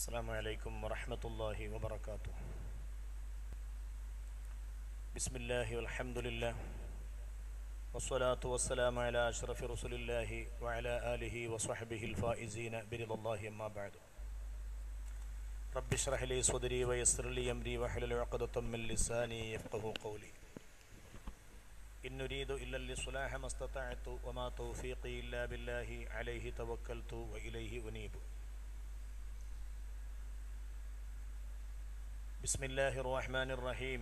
السلام عليكم ورحمة الله وبركاته بسم الله والحمد لله والصلاة والسلام على أشرف رسول الله وعلى آله وصحبه الفائزين برضا الله أما بعد رب اشرح لي صدري ويسر لي أمري واحلل عقدة من لساني يفقه قولي إن نريد إلا الإصلاح ما استطعت وما توفيقي إلا بالله عليه توكلت وإليه أنيب بسم الله الرحمن الرحيم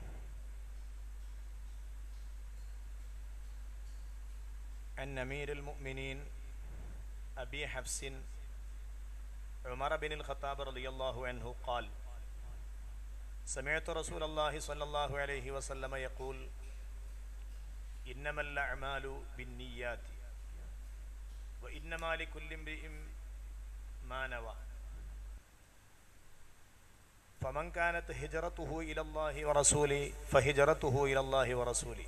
عن أمير المؤمنين أبي حفص عمر بن الخطاب رضي الله عنه قال سمعت رسول الله صلى الله عليه وسلم يقول إنما الأعمال بالنيات وإنما لكل امرئ ما نوى فمن كانت هجرته إلى الله ورسوله فهجرته إلى الله ورسوله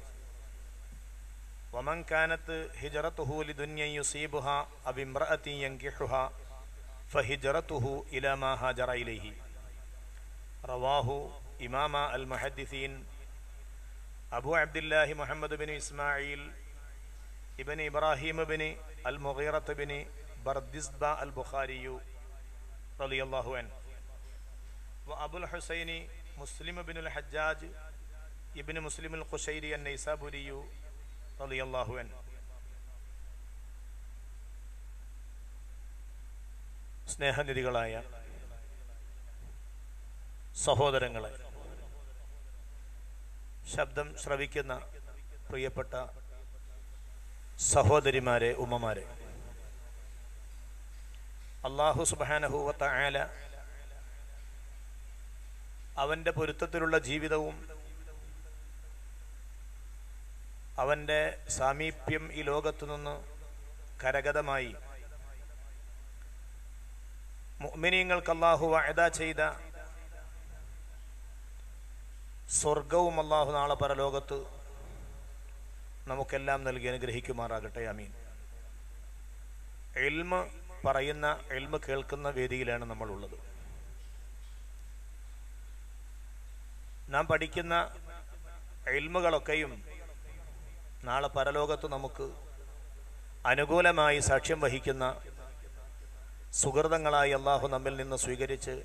ومن كانت هجرته لدنيا يصيبها أو امرأة ينكحها فهجرته إلى ما هاجر إليه رواه إمام المحدثين أبو عبد الله محمد بن إسماعيل ابن إبراهيم بن المغيرة بن بردزبة البخاري رضي الله عنه وأبو الحسين مسلم بن الحجاج ابن مسلم القشيري النيسابوري رضي الله عنه സ്നേഹനിധികളായ സഹോദരങ്ങളെ ശബ്ദം ശ്രവിക്കുന്ന പ്രിയപ്പെട്ട സഹോദരിമാരെ ഉമ്മമാരെ അള്ളാഹു സുബാനഹുവത്ത ആല അവൻ്റെ പൊരുത്തത്തിലുള്ള ജീവിതവും അവൻ്റെ സാമീപ്യം ഈ ലോകത്തു നിന്ന് കരഗതമായി മുഅ്മിനീങ്ങൾക്ക് അള്ളാഹു വഅദ ചെയ്ത സ്വർഗവും അള്ളാഹു നാളെ പരലോകത്ത് നമുക്കെല്ലാം നൽകി അനുഗ്രഹിക്കുമാറാകട്ടെ അമീൻ എൽമ പറയുന്ന എൽമ കേൾക്കുന്ന വേദിയിലാണ് നമ്മളുള്ളത് നാം പഠിക്കുന്ന എൽമുകളൊക്കെയും നാളെ പരലോകത്ത് നമുക്ക് അനുകൂലമായി സാക്ഷ്യം വഹിക്കുന്ന സുഹൃതങ്ങളായി അള്ളാഹു നമ്മിൽ നിന്ന് സ്വീകരിച്ച്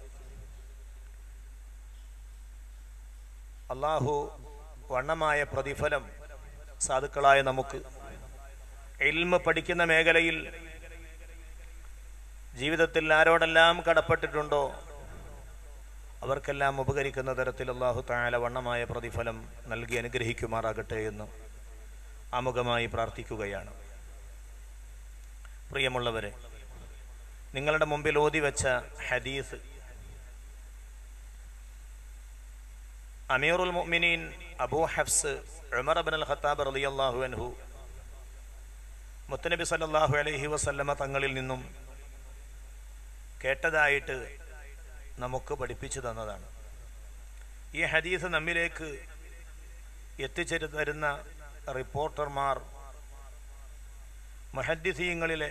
അള്ളാഹു വണ്ണമായ പ്രതിഫലം സാധുക്കളായ നമുക്ക് എൽമ പഠിക്കുന്ന മേഖലയിൽ ജീവിതത്തിൽ ആരോടെല്ലാം കടപ്പെട്ടിട്ടുണ്ടോ അവർക്കെല്ലാം ഉപകരിക്കുന്ന തരത്തിൽ അള്ളാഹു താല വണ്ണമായ പ്രതിഫലം നൽകി അനുഗ്രഹിക്കുമാറാകട്ടെ എന്ന് ആമുഖമായി പ്രാർത്ഥിക്കുകയാണ് പ്രിയമുള്ളവരെ നിങ്ങളുടെ മുമ്പിൽ ഓതി വെച്ച ഹദീസ് അമീറുൽ മുഅ്മിനീൻ Abu Hafs Umar ibn al Khattab റളിയല്ലാഹു അൻഹു മുത്തനബി സല്ലല്ലാഹു അലൈഹി വസല്ലമ തങ്ങളിൽ നിന്നും കേട്ടതായിട്ട് നമുക്ക് പഠിപ്പിച്ചു തന്നതാണ് ഈ ഹദീസ് നമ്മിലേക്ക് എത്തിച്ചേരു തരുന്ന റിപ്പോർട്ടർമാർ മഹദ്ദിസീങ്ങളിലെ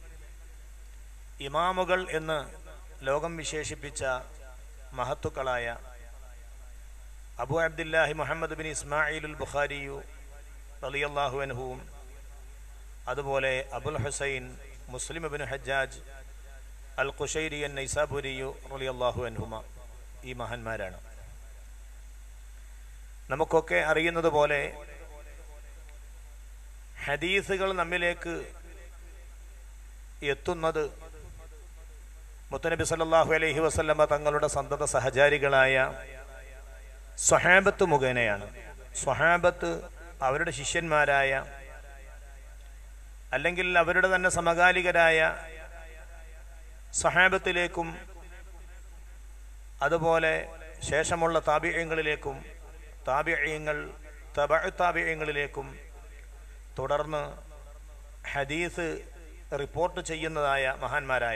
ഇമാമുകൾ എന്ന് ലോകം വിശേഷിപ്പിച്ച മഹത്തുക്കളായ അബു അബ്ദുല്ലാഹി മുഹമ്മദ് ബിൻ ഇസ്മായിലുൽ ബുഖാരിയു റലിയല്ലാഹു അൻഹുവും അതുപോലെ Abul Hussain Muslim bin Hajjaj al ഖുഷൈരിയൻ നൈസാബുരിയു റലിയല്ലാഹു അൻഹുമ ഈ മഹാന്മാരാണ് നമുക്കൊക്കെ അറിയുന്നത് പോലെ ഹദീസുകൾ നമ്മിലേക്ക് എത്തുന്നത് മുത്തനബി സല്ലാഹു അലൈഹി വസല്ലമ തങ്ങളുടെ സന്തത സഹചാരികളായ സ്വഹാബത്ത് മുഖേനയാണ് സ്വഹാബത്ത് അവരുടെ ശിഷ്യന്മാരായ അല്ലെങ്കിൽ അവരുടെ തന്നെ സമകാലികരായ സഹാബത്തിലേക്കും അതുപോലെ ശേഷമുള്ള താപിയങ്ങളിലേക്കും താപിയങ്ങൾ തബ താപിയങ്ങളിലേക്കും തുടർന്ന് ഹദീസ് റിപ്പോർട്ട് ചെയ്യുന്നതായ മഹാന്മാരായ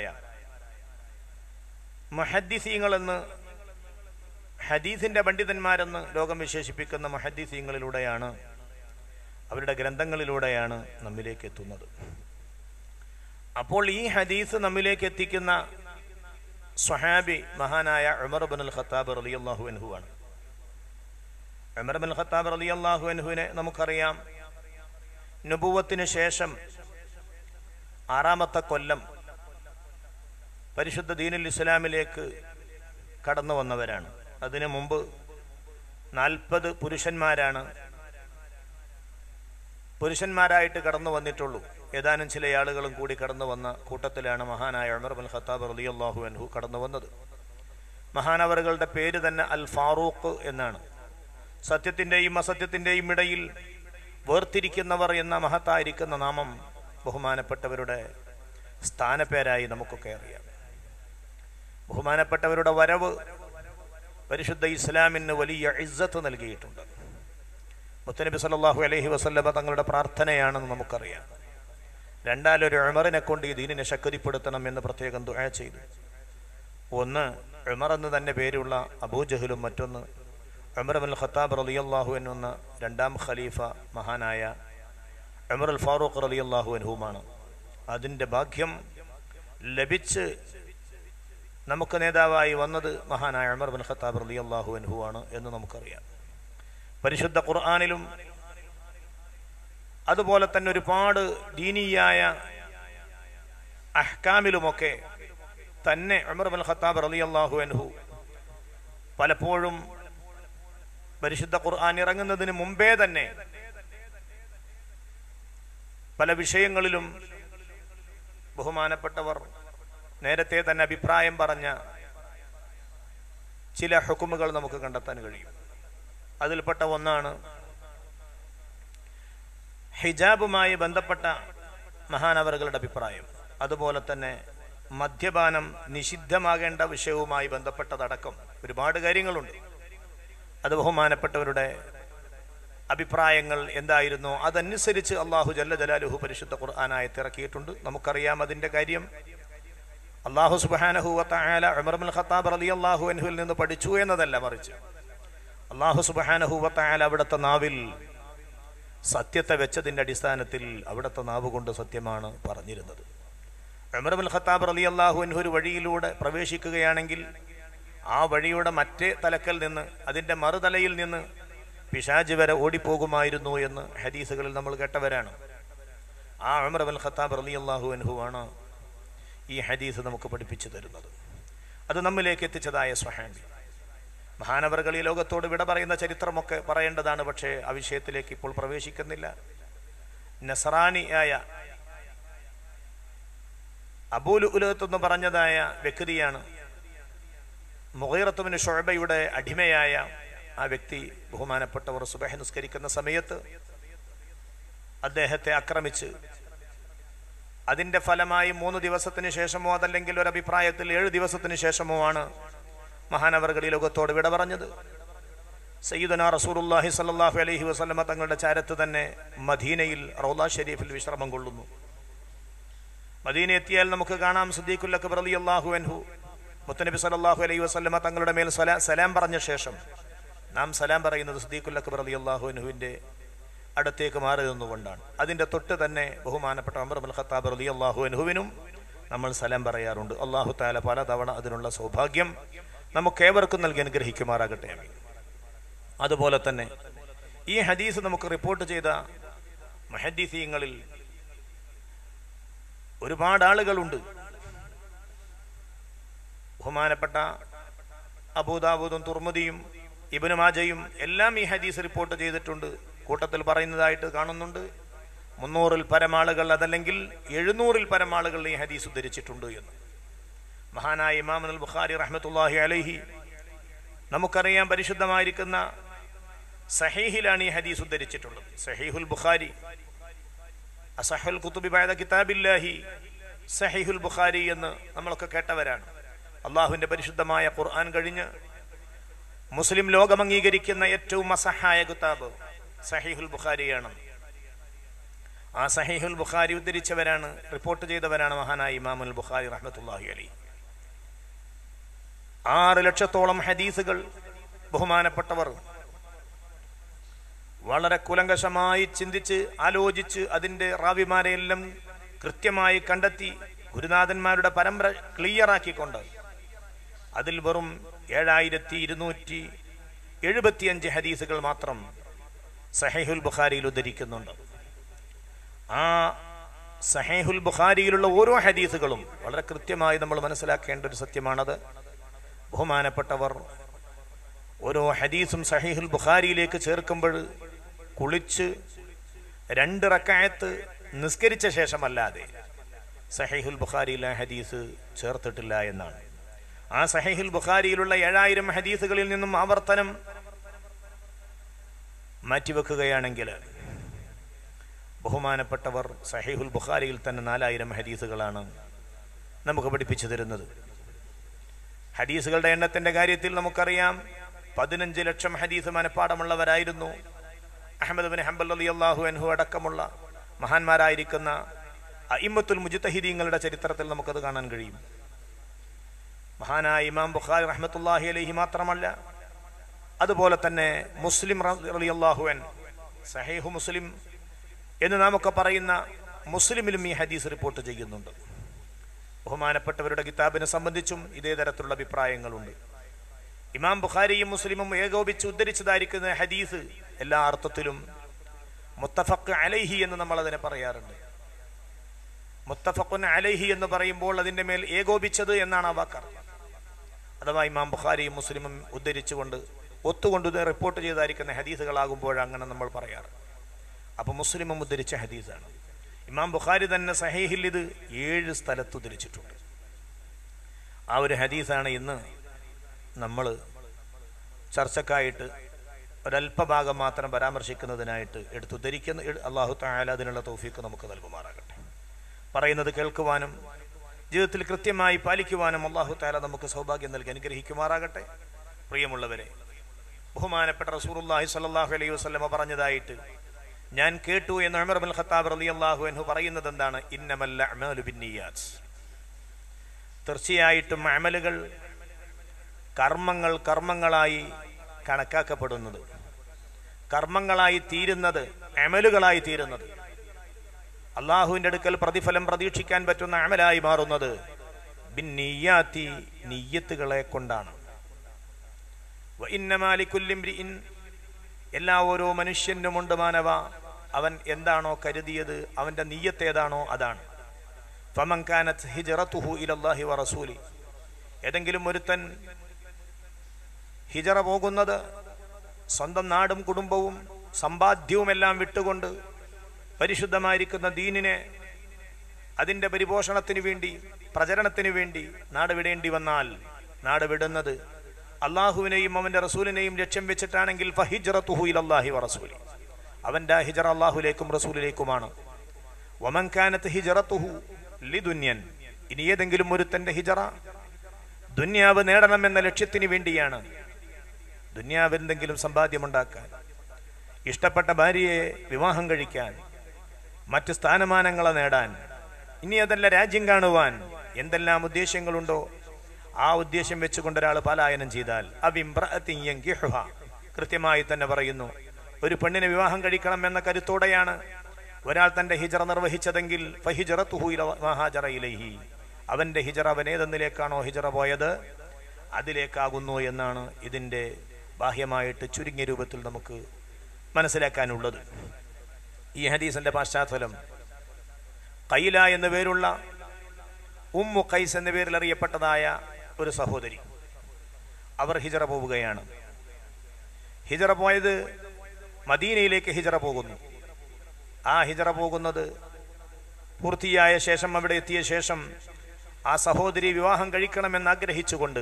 മഹദ്ദിസീങ്ങളെന്ന് ഹദീസിന്റെ പണ്ഡിതന്മാരെന്ന് ലോകം വിശേഷിപ്പിക്കുന്ന മഹദ്ദിസീങ്ങളിലൂടെയാണ് അവരുടെ ഗ്രന്ഥങ്ങളിലൂടെയാണ് നമ്മിലേക്ക് എത്തുന്നത് അപ്പോൾ ഈ ഹദീസ് നമ്മിലേക്ക് എത്തിക്കുന്ന സ്വഹാബി മഹാനായ ഉമർ ബിൻ അൽ ഖത്താബ് റളിയല്ലാഹു അൻഹു ആണ് ഉമർ ബിൻ ഖത്താബ് റളിയല്ലാഹു അൻഹുവിനെ നമുക്കറിയാം നുബുവത്തിന് ശേഷം ആറാമത്തെ കൊല്ലം പരിശുദ്ധ ദീനുൽ ഇസ്ലാമിലേക്ക് കടന്നു വന്നവരാണ് അതിനു മുമ്പ് നാൽപ്പത് പുരുഷന്മാരാണ് പുരുഷന്മാരായിട്ട് കടന്നു വന്നിട്ടുള്ളൂ ഏതാനും ചില ആളുകളും കൂടി കടന്നു വന്ന കൂട്ടത്തിലാണ് മഹാനായ ഉമർ ബിൻ ഖത്താബ് റളിയല്ലാഹു അൻഹു കടന്നു വന്നത് മഹാനവറുകളുടെ പേര് തന്നെ അൽ ഫാറൂഖ് എന്നാണ് സത്യത്തിൻ്റെയും അസത്യത്തിൻ്റെയും ഇടയിൽ വേർതിരിക്കുന്നവർ എന്ന മഹത്തായിരിക്കുന്ന നാമം ബഹുമാനപ്പെട്ടവരുടെ സ്ഥാനപ്പേരായി നമുക്കൊക്കെ അറിയാം ബഹുമാനപ്പെട്ടവരുടെ വരവ് പരിശുദ്ധ ഇസ്ലാമിന് വലിയ ഇസ്സത്ത് നൽകിയിട്ടുണ്ട് മുത്തനബി സല്ലല്ലാഹു അലൈഹി വസല്ലമ തങ്ങളുടെ പ്രാർത്ഥനയാണെന്ന് നമുക്കറിയാം രണ്ടാലൊരു ഉമറിനെ കൊണ്ട് ഈ ദീനിനെ ശക്തിപ്പെടുത്തണം എന്ന് പ്രത്യേകം ദുആ ചെയ്തു ഒന്ന് ഉമർ എന്ന് തന്നെ പേരുള്ള അബൂജഹലും മറ്റൊന്ന് ഉമർ അൽ ഖത്താബ് റളിയല്ലാഹു എന്ന രണ്ടാം ഖലീഫ മഹാനായ ഉമർ അൽ ഫാറൂഖ് റളിയല്ലാഹു അൻഹുമാണ് അതിൻ്റെ ഭാഗ്യം ലഭിച്ച് നമുക്ക് നേതാവായി വന്നത് മഹാനായ ഉമർ ബിൻ ഖത്താബ് റളിയല്ലാഹു അൻഹു ആണ് എന്ന് നമുക്കറിയാം പരിശുദ്ധ ഖുർആാനിലും അതുപോലെ തന്നെ ഒരുപാട് ദീനീയായ അഹ്കാമിലുമൊക്കെ തന്നെ ഉമർ ബിൻ ഖത്താബ് റളിയല്ലാഹു അൻഹു പലപ്പോഴും പരിശുദ്ധ ഖുർആൻ ഇറങ്ങുന്നതിന് മുമ്പേ തന്നെ പല വിഷയങ്ങളിലും ബഹുമാനപ്പെട്ടവർ നേരത്തെ തന്നെ അഭിപ്രായം പറഞ്ഞ ചില ഹുക്കുമുകൾ നമുക്ക് കണ്ടെത്താൻ കഴിയും അതിൽപ്പെട്ട ഒന്നാണ് ഹിജാബുമായി ബന്ധപ്പെട്ട മഹാനവറുകളുടെ അഭിപ്രായം അതുപോലെ തന്നെ മദ്യപാനം നിഷിദ്ധമാകേണ്ട വിഷയവുമായി ബന്ധപ്പെട്ടതടക്കം ഒരുപാട് കാര്യങ്ങളുണ്ട് അത് ബഹുമാനപ്പെട്ടവരുടെ അഭിപ്രായങ്ങൾ എന്തായിരുന്നു അതനുസരിച്ച് അള്ളാഹു ജല്ല ജലാലുഹു പരിശുദ്ധ ഖുർആാനായി ഇറക്കിയിട്ടുണ്ട് നമുക്കറിയാം അതിൻ്റെ കാര്യം അള്ളാഹു സുബാനഹുവല ഉമർമുൽ ഖത്താബ് റലി അള്ളാഹു അൻഹുവിൽ നിന്ന് പഠിച്ചു എന്നതല്ല മറിച്ച് അള്ളാഹു സുബാനഹുവല അവിടുത്തെ നാവിൽ സത്യത്തെ വെച്ചതിൻ്റെ അടിസ്ഥാനത്തിൽ അവിടുത്തെ നാവ് കൊണ്ട് സത്യമാണ് പറഞ്ഞിരുന്നത് ഉമർമുൽ ഖത്താബ് റലി അള്ളാഹു അൻഹു ഒരു വഴിയിലൂടെ പ്രവേശിക്കുകയാണെങ്കിൽ ആ വഴിയുടെ മറ്റേ തലക്കൽ നിന്ന് അതിൻ്റെ മറുതലയിൽ നിന്ന് പിശാജ് വരെ ഓടിപ്പോകുമായിരുന്നു എന്ന് ഹദീസുകളിൽ നമ്മൾ കേട്ടവരാണ് ആ ഉമർ അബൽ ഖത്താബ് റലി അള്ളാഹു അൻഹു ആണ് ഈ ഹദീസ് നമുക്ക് പഠിപ്പിച്ചു തരുന്നത് അത് നമ്മിലേക്ക് എത്തിച്ചതായ സ്വഹാബി മഹാനവറുകൾ ഈ ലോകത്തോട് വിട പറയുന്ന ചരിത്രമൊക്കെ പറയേണ്ടതാണ് പക്ഷേ ആ വിഷയത്തിലേക്ക് ഇപ്പോൾ പ്രവേശിക്കുന്നില്ല നസറാനിയായ അബൂലു ഉലത്തെന്ന് പറഞ്ഞതായ വ്യക്തിയാണ് മുഹീറത്തുവിന് ഷൊഴബയുടെ അടിമയായ ആ വ്യക്തി ബഹുമാനപ്പെട്ടവർ സുബഹ നിസ്കരിക്കുന്ന സമയത്ത് അദ്ദേഹത്തെ ആക്രമിച്ച് അതിന്റെ ഫലമായി മൂന്ന് ദിവസത്തിന് ശേഷമോ അതല്ലെങ്കിൽ ഒരു അഭിപ്രായത്തിൽ ഏഴ് ദിവസത്തിന് ശേഷമോ ആണ് മഹാനവറുകൾ ഈ ലോകത്തോട് വിട പറഞ്ഞത് സയ്യിദന റസൂലുല്ലാഹി സല്ലാഹു അലൈഹി വസല്ലമ തങ്ങളുടെ ചാരത്ത് തന്നെ മദീനയിൽ റൗല ഷെരീഫിൽ വിശ്രമം കൊള്ളുന്നു മദീന എത്തിയാൽ നമുക്ക് കാണാം സുദ്ദീഖുൽ അക്ബർ അലി അള്ളാഹു അൻഹു മുത്തനബി സല്ലല്ലാഹു അലൈഹി വസല്ലമ തങ്ങളുടെ മേൽ സലാ സലാം പറഞ്ഞ ശേഷം നാം സലാം പറയുന്നത് സുദ്ദീഖുൽ അക്ബർ അലി അള്ളാഹു അൻഹുവിൻ്റെ അടുത്തേക്ക് മാറി നിന്നുകൊണ്ടാണ് അതിൻ്റെ തൊട്ട് തന്നെ ബഹുമാനപ്പെട്ട അമർ അൽ ഖത്താബ് അലി അള്ളാഹു അൻഹുവിനും നമ്മൾ സലാം പറയാറുണ്ട് അള്ളാഹു താല പല തവണ അതിനുള്ള സൗഭാഗ്യം നമുക്കേവർക്കും നൽകി അനുഗ്രഹിക്കുമാറാകട്ടെ അമീൻ അതുപോലെ തന്നെ ഈ ഹദീസ് നമുക്ക് റിപ്പോർട്ട് ചെയ്ത മഹദീസീങ്ങളിൽ ഒരുപാട് ആളുകളുണ്ട് ബഹുമാനപ്പെട്ട അബൂദാബൂദും തുർമുദിയും ഇബനു മാജയും എല്ലാം ഈ ഹദീസ് റിപ്പോർട്ട് ചെയ്തിട്ടുണ്ട് കൂട്ടത്തിൽ പറയുന്നതായിട്ട് കാണുന്നുണ്ട് മുന്നൂറിൽ പരമാളുകൾ അതല്ലെങ്കിൽ എഴുന്നൂറിൽ പരമാളുകൾ ഈ ഹദീസ് ഉദ്ധരിച്ചിട്ടുണ്ട് എന്ന് മഹാനായ ഇമാം അൽ ബുഖാരി റഹ്മത്തുല്ലാഹി അലൈഹി നമുക്കറിയാം പരിശുദ്ധമായിരിക്കുന്ന സഹീഹിലാണ് ഈ ഹദീസ് ഉദ്ധരിച്ചിട്ടുള്ളത് സഹീഹുൽ ബുഖാരി അസഹുൽ കുത്തുബി ബാദ കിതാബില്ലാഹി സഹീഹുൽ ബുഖാരി എന്ന് നമ്മളൊക്കെ കേട്ടവരാണ് അള്ളാഹുവിന്റെ പരിശുദ്ധമായ ഖുർആൻ കഴിഞ്ഞ് മുസ്ലിം ലോകം അംഗീകരിക്കുന്ന ഏറ്റവും അസഹായ കിതാബ് സഹീഹുൽ ബുഖാരിയാണ് ആ സഹീഹുൽ ബുഖാരി ഉദ്ധരിച്ചവരാണ് റിപ്പോർട്ട് ചെയ്തവരാണ് മഹാനായ ഇമാമുൽ ബുഖാരി റഹ്മത്തുല്ലാഹി അലി ആറ് ലക്ഷത്തോളം ഹദീസുകൾ ബഹുമാനപ്പെട്ടവർ വളരെ കുലങ്കഷമായി ചിന്തിച്ച് ആലോചിച്ച് അതിൻ്റെ റാവിമാരെയെല്ലാം കൃത്യമായി കണ്ടെത്തി ഗുരുനാഥന്മാരുടെ പരമ്പര ക്ലിയറാക്കിക്കൊണ്ട് അതിൽ വെറും ഏഴായിരത്തി ഇരുന്നൂറ്റി എഴുപത്തിയഞ്ച് ഹദീസുകൾ മാത്രം സഹേഹുൽ ബുഖാരിയിൽ ഉദ്ധരിക്കുന്നുണ്ട് ആ സഹേഹുൽ ബുഖാരിയിലുള്ള ഓരോ ഹദീസുകളും വളരെ കൃത്യമായി നമ്മൾ മനസ്സിലാക്കേണ്ട ഒരു സത്യമാണത് ബഹുമാനപ്പെട്ടവർ ഓരോ ഹദീസും സഹീഹുൽ ബുഖാരിയിലേക്ക് ചേർക്കുമ്പോൾ കുളിച്ച് രണ്ട് റക്കായത്ത് നിസ്കരിച്ച ശേഷമല്ലാതെ സഹീഹുൽ ബുഖാരിയിലെ ഹദീസ് ചേർത്തിട്ടില്ല എന്നാണ് ആ സഹീഹുൽ ബുഖാരിയിലുള്ള ഏഴായിരം ഹദീസുകളിൽ നിന്നും ആവർത്തനം മാറ്റിവെക്കുകയാണെങ്കിൽ ബഹുമാനപ്പെട്ടവർ സഹീഹുൽ ബുഖാരിയിൽ തന്നെ നാലായിരം ഹദീസുകളാണ് നമുക്ക് പഠിപ്പിച്ചു തരുന്നത് ഹദീസുകളുടെ എണ്ണത്തിന്റെ കാര്യത്തിൽ നമുക്കറിയാം പതിനഞ്ച് ലക്ഷം ഹദീസ് മനപ്പാടമുള്ളവരായിരുന്നു അഹമ്മദ് ബിൻ ഹംബൽ അലി അള്ളാഹു അൻഹു അടക്കമുള്ള മഹാന്മാരായിരിക്കുന്ന അയിമത്തുൽ മുജിത്തഹിദീങ്ങളുടെ ചരിത്രത്തിൽ നമുക്കത് കാണാൻ കഴിയും മഹാനായ ഇമാം ബുഖാരി റഹ്മത്തുല്ലാഹി അലൈഹി മാത്രമല്ല അതുപോലെ തന്നെ മുസ്ലിം അലി അള്ളാഹുവൻ സഹേഹു മുസ്ലിം എന്ന് നാമൊക്കെ പറയുന്ന മുസ്ലിമിലും ഈ ഹദീസ് റിപ്പോർട്ട് ചെയ്യുന്നുണ്ട് ബഹുമാനപ്പെട്ടവരുടെ കിതാബിനെ സംബന്ധിച്ചും ഇതേ തരത്തിലുള്ള അഭിപ്രായങ്ങളുണ്ട് ഇമാം ബുഖാരിയും മുസ്ലിമും ഏകോപിച്ച് ഉദ്ധരിച്ചതായിരിക്കുന്ന ഹദീസ് എല്ലാ അർത്ഥത്തിലും മുത്തഫഖ് അലൈഹി എന്ന് നമ്മൾ അതിനെ പറയാറുണ്ട് മുത്തഫഖുൻ അലൈഹി എന്ന് പറയുമ്പോൾ അതിൻ്റെ മേൽ ഏകോപിച്ചത് എന്നാണ് ആ വാക്കർത്ഥം അഥവാ ഇമാം ബുഖാരിയും മുസ്ലിമും ഉദ്ധരിച്ചുകൊണ്ട് ഒത്തുകൊണ്ട് ഇത് റിപ്പോർട്ട് ചെയ്തായിരിക്കുന്ന ഹദീസുകളാകുമ്പോൾ അങ്ങനെ നമ്മൾ പറയാറ് അപ്പോൾ മുസ്ലിമും ഉദ്ധരിച്ച ഹദീസാണ് ഇമാം ബുഖാരി തന്നെ സഹീഹിൽ ഇത് ഏഴ് സ്ഥലത്ത് ഉദ്ധരിച്ചിട്ടുണ്ട് ആ ഒരു ഹദീസാണ് ഇന്ന് നമ്മൾ ചർച്ചക്കായിട്ട് ഒരല്പഭാഗം മാത്രം പരാമർശിക്കുന്നതിനായിട്ട് എടുത്തുദ്ധരിക്കുന്ന അള്ളാഹു തായാല അതിനുള്ള തൗഫീക്ക് നമുക്ക് നൽകുമാറാകട്ടെ പറയുന്നത് കേൾക്കുവാനും ജീവിതത്തിൽ കൃത്യമായി പാലിക്കുവാനും അള്ളാഹു താല നമുക്ക് സൗഭാഗ്യം നൽകി അനുഗ്രഹിക്കുമാറാകട്ടെ പ്രിയമുള്ളവരെ ബഹുമാനപ്പെട്ട റസൂറുല്ലാഹി സല്ലാഹു അലൈഹി വസ്ലമ പറഞ്ഞതായിട്ട് ഞാൻ കേട്ടു എന്ന് ഉമർ ബിൻ ഖത്താബ് റളിയല്ലാഹു അൻഹു പറയുന്നത് എന്താണ് ഇന്നമല്ല അമലു ബിന്നിയാത്ത് തീർച്ചയായിട്ടും അമലുകൾ കർമ്മങ്ങൾ കർമ്മങ്ങളായി കണക്കാക്കപ്പെടുന്നത് കർമ്മങ്ങളായി തീരുന്നത് അമലുകളായി തീരുന്നത് അള്ളാഹുവിൻ്റെ അടുക്കൽ പ്രതിഫലം പ്രതീക്ഷിക്കാൻ പറ്റുന്ന അമലായി മാറുന്നത് ബിൻ നീയാത്തി നീയത്തുകളെ കൊണ്ടാണ് എല്ലാ ഓരോ മനുഷ്യനുമുണ്ട് മാനവ അവൻ എന്താണോ കരുതിയത് അവന്റെ നീയത്ത് ഏതാണോ അതാണ് ഫമൻകാനത്ത് ഹിജറത്തുഹു ഇലല്ലാഹി വ റസൂലി ഏതെങ്കിലും ഒരുത്തൻ ഹിജറ പോകുന്നത് സ്വന്തം നാടും കുടുംബവും സമ്പാദ്യവുമെല്ലാം വിട്ടുകൊണ്ട് പരിശുദ്ധമായിരിക്കുന്ന ദീനിനെ അതിൻ്റെ പരിപോഷണത്തിന് വേണ്ടി പ്രചരണത്തിന് വേണ്ടി നാട് വിടേണ്ടി വന്നാൽ നാട് വിടുന്നത് അള്ളാഹുവിനെയും അവന്റെ റസൂലിനെയും ലക്ഷ്യം വെച്ചിട്ടാണെങ്കിൽ ഫഹിജറത്തുഹു ഇലല്ലാഹി വ റസൂലി അവന്റെ ഹിജറ അള്ളാഹുലേക്കും റസൂലിലേക്കുമാണ് വമൻകാനത്ത് ഹിജറത്തുഹു ലിദുന്യൻ ഇനി ഏതെങ്കിലും ഒരുത്തന്റെ ഹിജറ ദുന്യാവ് നേടണമെന്ന ലക്ഷ്യത്തിന് വേണ്ടിയാണ് ദുന്യാവ് എന്തെങ്കിലും സമ്പാദ്യമുണ്ടാക്കാൻ ഇഷ്ടപ്പെട്ട ഭാര്യയെ വിവാഹം കഴിക്കാൻ മറ്റ് സ്ഥാനമാനങ്ങളെ നേടാൻ ഇനി അതല്ല രാജ്യം കാണുവാൻ എന്തെല്ലാം ഉദ്ദേശങ്ങളുണ്ടോ ആ ഉദ്ദേശം വെച്ചുകൊണ്ട് ഒരാൾ പലായനം ചെയ്താൽ അവിംബ്രഹ കൃത്യമായി തന്നെ പറയുന്നു ഒരു പെണ്ണിനെ വിവാഹം കഴിക്കണം എന്ന കരുത്തോടെയാണ് ഒരാൾ തന്റെ ഹിജറ നിർവഹിച്ചതെങ്കിൽ ഫഹിജറത്തുഹുലഹി അവന്റെ ഹിജറ അവൻ ഏതെന്നിലേക്കാണോ ഹിജറ പോയത് അതിലേക്കാകുന്നു എന്നാണ് ഇതിൻ്റെ ബാഹ്യമായിട്ട് ചുരുങ്ങിയ രൂപത്തിൽ നമുക്ക് മനസ്സിലാക്കാനുള്ളത് ഈ ഹദീസിന്റെ പശ്ചാത്തലം കൈല എന്ന പേരുള്ള ഉമ്മു കൈസ് എന്ന പേരിൽ അറിയപ്പെട്ടതായ ഒരു സഹോദരി അവർ ഹിജറ പോവുകയാണ് ഹിജറ പോയത് മദീനയിലേക്ക് ഹിജറ പോകുന്നു ആ ഹിജറ പോകുന്നത് പൂർത്തിയായ ശേഷം അവിടെ എത്തിയ ശേഷം ആ സഹോദരി വിവാഹം കഴിക്കണമെന്ന് ആഗ്രഹിച്ചുകൊണ്ട്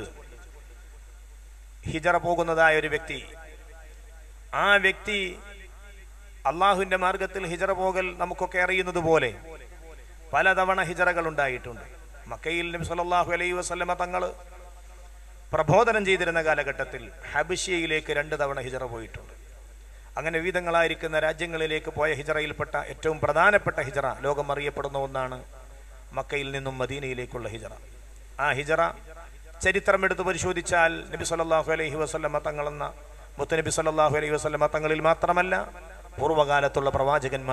ഹിജറ പോകുന്നതായ ഒരു വ്യക്തി ആ വ്യക്തി അള്ളാഹുവിന്റെ മാർഗത്തിൽ ഹിജറ പോകൽ നമുക്കൊക്കെ അറിയുന്നത് പോലെ പലതവണ ഹിജറകൾ ഉണ്ടായിട്ടുണ്ട് മക്കയിൽ നബി സല്ലല്ലാഹു അലൈഹി വസല്ലമ തങ്ങൾ പ്രബോധനം ചെയ്തിരുന്ന കാലഘട്ടത്തിൽ ഹബിഷ്യയിലേക്ക് രണ്ട് തവണ ഹിജറ പോയിട്ടുണ്ട് അങ്ങനെ വിവിധങ്ങളായിരിക്കുന്ന രാജ്യങ്ങളിലേക്ക് പോയ ഹിജറയിൽപ്പെട്ട ഏറ്റവും പ്രധാനപ്പെട്ട ഹിജറ ലോകം അറിയപ്പെടുന്ന ഒന്നാണ് മക്കയിൽ നിന്നും മദീനയിലേക്കുള്ള ഹിജറ ആ ഹിജറ ചരിത്രം എടുത്ത് പരിശോധിച്ചാൽ നബി സല്ലല്ലാഹു അലൈഹി വസല്ലമ തങ്ങളെന്ന മുത്തനബി സല്ലല്ലാഹു അലൈഹി വസല്ലമ തങ്ങളിൽ മാത്രമല്ല പൂർവ്വകാലത്തുള്ള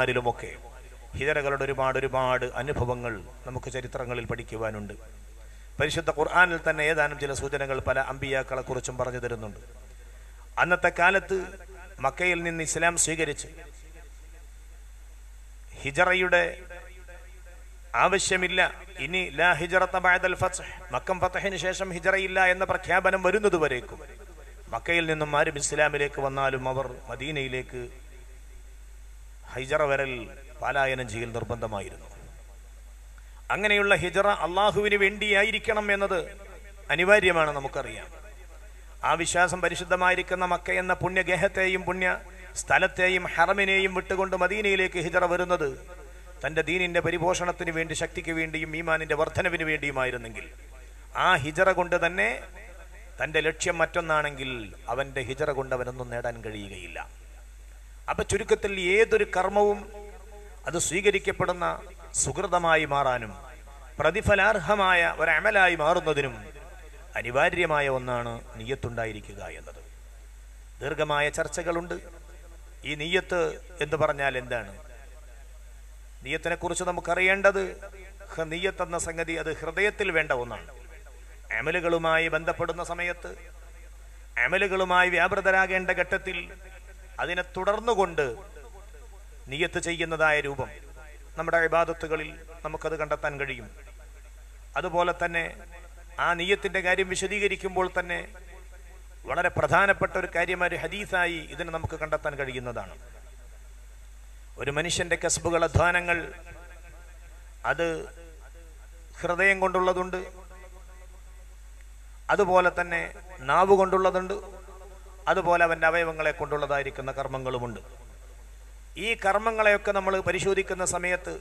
പ്രവാചകന്മാരിലുമൊക്കെ ഹിജറകളുടെ ഒരുപാട് ഒരുപാട് അനുഭവങ്ങൾ നമുക്ക് ചരിത്രങ്ങളിൽ പഠിക്കുവാനുണ്ട് പരിശുദ്ധ ഖുർആാനിൽ തന്നെ ഏതാനും ചില സൂചനകൾ പല അമ്പിയാക്കളെ കുറിച്ചും പറഞ്ഞു തരുന്നുണ്ട് അന്നത്തെ കാലത്ത് മക്കയിൽ നിന്ന് ഇസ്ലാം സ്വീകരിച്ച് ഹിജറയുടെ ആവശ്യമില്ല ഇനി ലാ ഹിജറത്ത ബഅദൽ ഫത്ഹ് മക്കം ഫതഹിന് ശേഷം ഹിജറയില്ല എന്ന പ്രഖ്യാപനം വരുന്നതുവരേക്കും മക്കയിൽ നിന്നും ആരും ഇസ്ലാമിലേക്ക് വന്നാലും അവർ മദീനയിലേക്ക് ഹിജറ വരൽ പാലായനം ചെയ്യൽ നിർബന്ധമായിരുന്നു അങ്ങനെയുള്ള ഹിജറ അള്ളാഹുവിന് വേണ്ടിയായിരിക്കണം എന്നത് അനിവാര്യമാണ് നമുക്കറിയാം ആ വിശ്വാസം പരിശുദ്ധമായിരിക്കുന്ന മക്ക എന്ന പുണ്യഗേഹത്തെയും പുണ്യ സ്ഥലത്തെയും ഹറമിനെയും വിട്ടുകൊണ്ട് മദീനയിലേക്ക് ഹിജറ വരുന്നത് തന്റെ ദീനിന്റെ പരിപോഷണത്തിന് വേണ്ടി ശക്തിക്ക് വേണ്ടിയും ഈമാനിന്റെ വർധനവിന് വേണ്ടിയുമായിരുന്നെങ്കിൽ ആ ഹിജറ കൊണ്ട് തന്നെ തന്റെ ലക്ഷ്യം മറ്റൊന്നാണെങ്കിൽ അവന്റെ ഹിജറ കൊണ്ട് അവനൊന്നും നേടാൻ കഴിയുകയില്ല അപ്പൊ ചുരുക്കത്തിൽ ഏതൊരു കർമ്മവും അത് സ്വീകരിക്കപ്പെടുന്ന സുഹൃതമായി മാറാനും പ്രതിഫലാർഹമായ ഒരമലായി മാറുന്നതിനും അനിവാര്യമായ ഒന്നാണ് നീയത്തുണ്ടായിരിക്കുക എന്നത് ദീർഘമായ ചർച്ചകളുണ്ട് ഈ നീയത്ത് എന്ന് പറഞ്ഞാൽ എന്താണ് നീയത്തിനെ കുറിച്ച് നമുക്കറിയേണ്ടത് ഹ- നീയത്ത് എന്ന സംഗതി അത് ഹൃദയത്തിൽ വേണ്ട ഒന്നാണ് അമലുകളുമായി ബന്ധപ്പെടുന്ന സമയത്ത് അമലുകളുമായി വ്യാപൃതരാകേണ്ട ഘട്ടത്തിൽ അതിനെ തുടർന്നുകൊണ്ട് നീയത്ത് ചെയ്യുന്നതായ രൂപം നമ്മുടെ ഇബാദത്തുകളിൽ നമുക്കത് കണ്ടെത്താൻ കഴിയും അതുപോലെ തന്നെ ആ നീയത്തിന്റെ കാര്യം വിശദീകരിക്കുമ്പോൾ തന്നെ വളരെ പ്രധാനപ്പെട്ട ഒരു കാര്യമായ ഒരു ഹദീസായി ഇതിന് നമുക്ക് കണ്ടെത്താൻ കഴിയുന്നതാണ് ഒരു മനുഷ്യന്റെ കസ്ബുകൾ അധ്വാനങ്ങൾ അത് ഹൃദയം കൊണ്ടുള്ളതുണ്ട് അതുപോലെ തന്നെ നാവ് കൊണ്ടുള്ളതുണ്ട് അതുപോലെ അവന്റെ അവയവങ്ങളെ കൊണ്ടുള്ളതായിരിക്കുന്ന കർമ്മങ്ങളുമുണ്ട് ഈ കർമ്മങ്ങളെയൊക്കെ നമ്മൾ പരിശോധിക്കുന്ന സമയത്ത്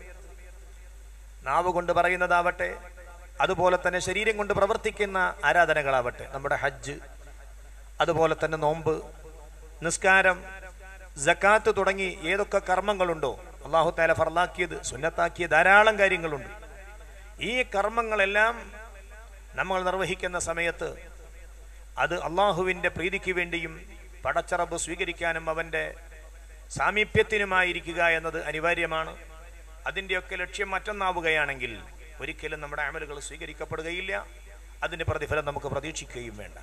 നാവ് കൊണ്ട് പറയുന്നതാവട്ടെ അതുപോലെ തന്നെ ശരീരം കൊണ്ട് പ്രവർത്തിക്കുന്ന ആരാധനകളാവട്ടെ നമ്മുടെ ഹജ്ജ് അതുപോലെ തന്നെ നോമ്പ് നിസ്കാരം ജക്കാത്ത് തുടങ്ങി ഏതൊക്കെ കർമ്മങ്ങളുണ്ടോ അള്ളാഹു താല ഫർലാക്കിയത് സുന്നത്താക്കിയ ധാരാളം കാര്യങ്ങളുണ്ട് ഈ കർമ്മങ്ങളെല്ലാം നമ്മൾ നിർവഹിക്കുന്ന സമയത്ത് അത് അള്ളാഹുവിൻ്റെ പ്രീതിക്ക് വേണ്ടിയും പടച്ചറബ് സ്വീകരിക്കാനും അവൻ്റെ സാമീപ്യത്തിനുമായിരിക്കുക എന്നത് അനിവാര്യമാണ് അതിൻ്റെയൊക്കെ ലക്ഷ്യം മറ്റൊന്നാവുകയാണെങ്കിൽ ഒരിക്കലും നമ്മുടെ അമലുകൾ സ്വീകരിക്കപ്പെടുകയില്ല അതിൻ്റെ പ്രതിഫലം നമുക്ക് പ്രതീക്ഷിക്കുകയും വേണ്ട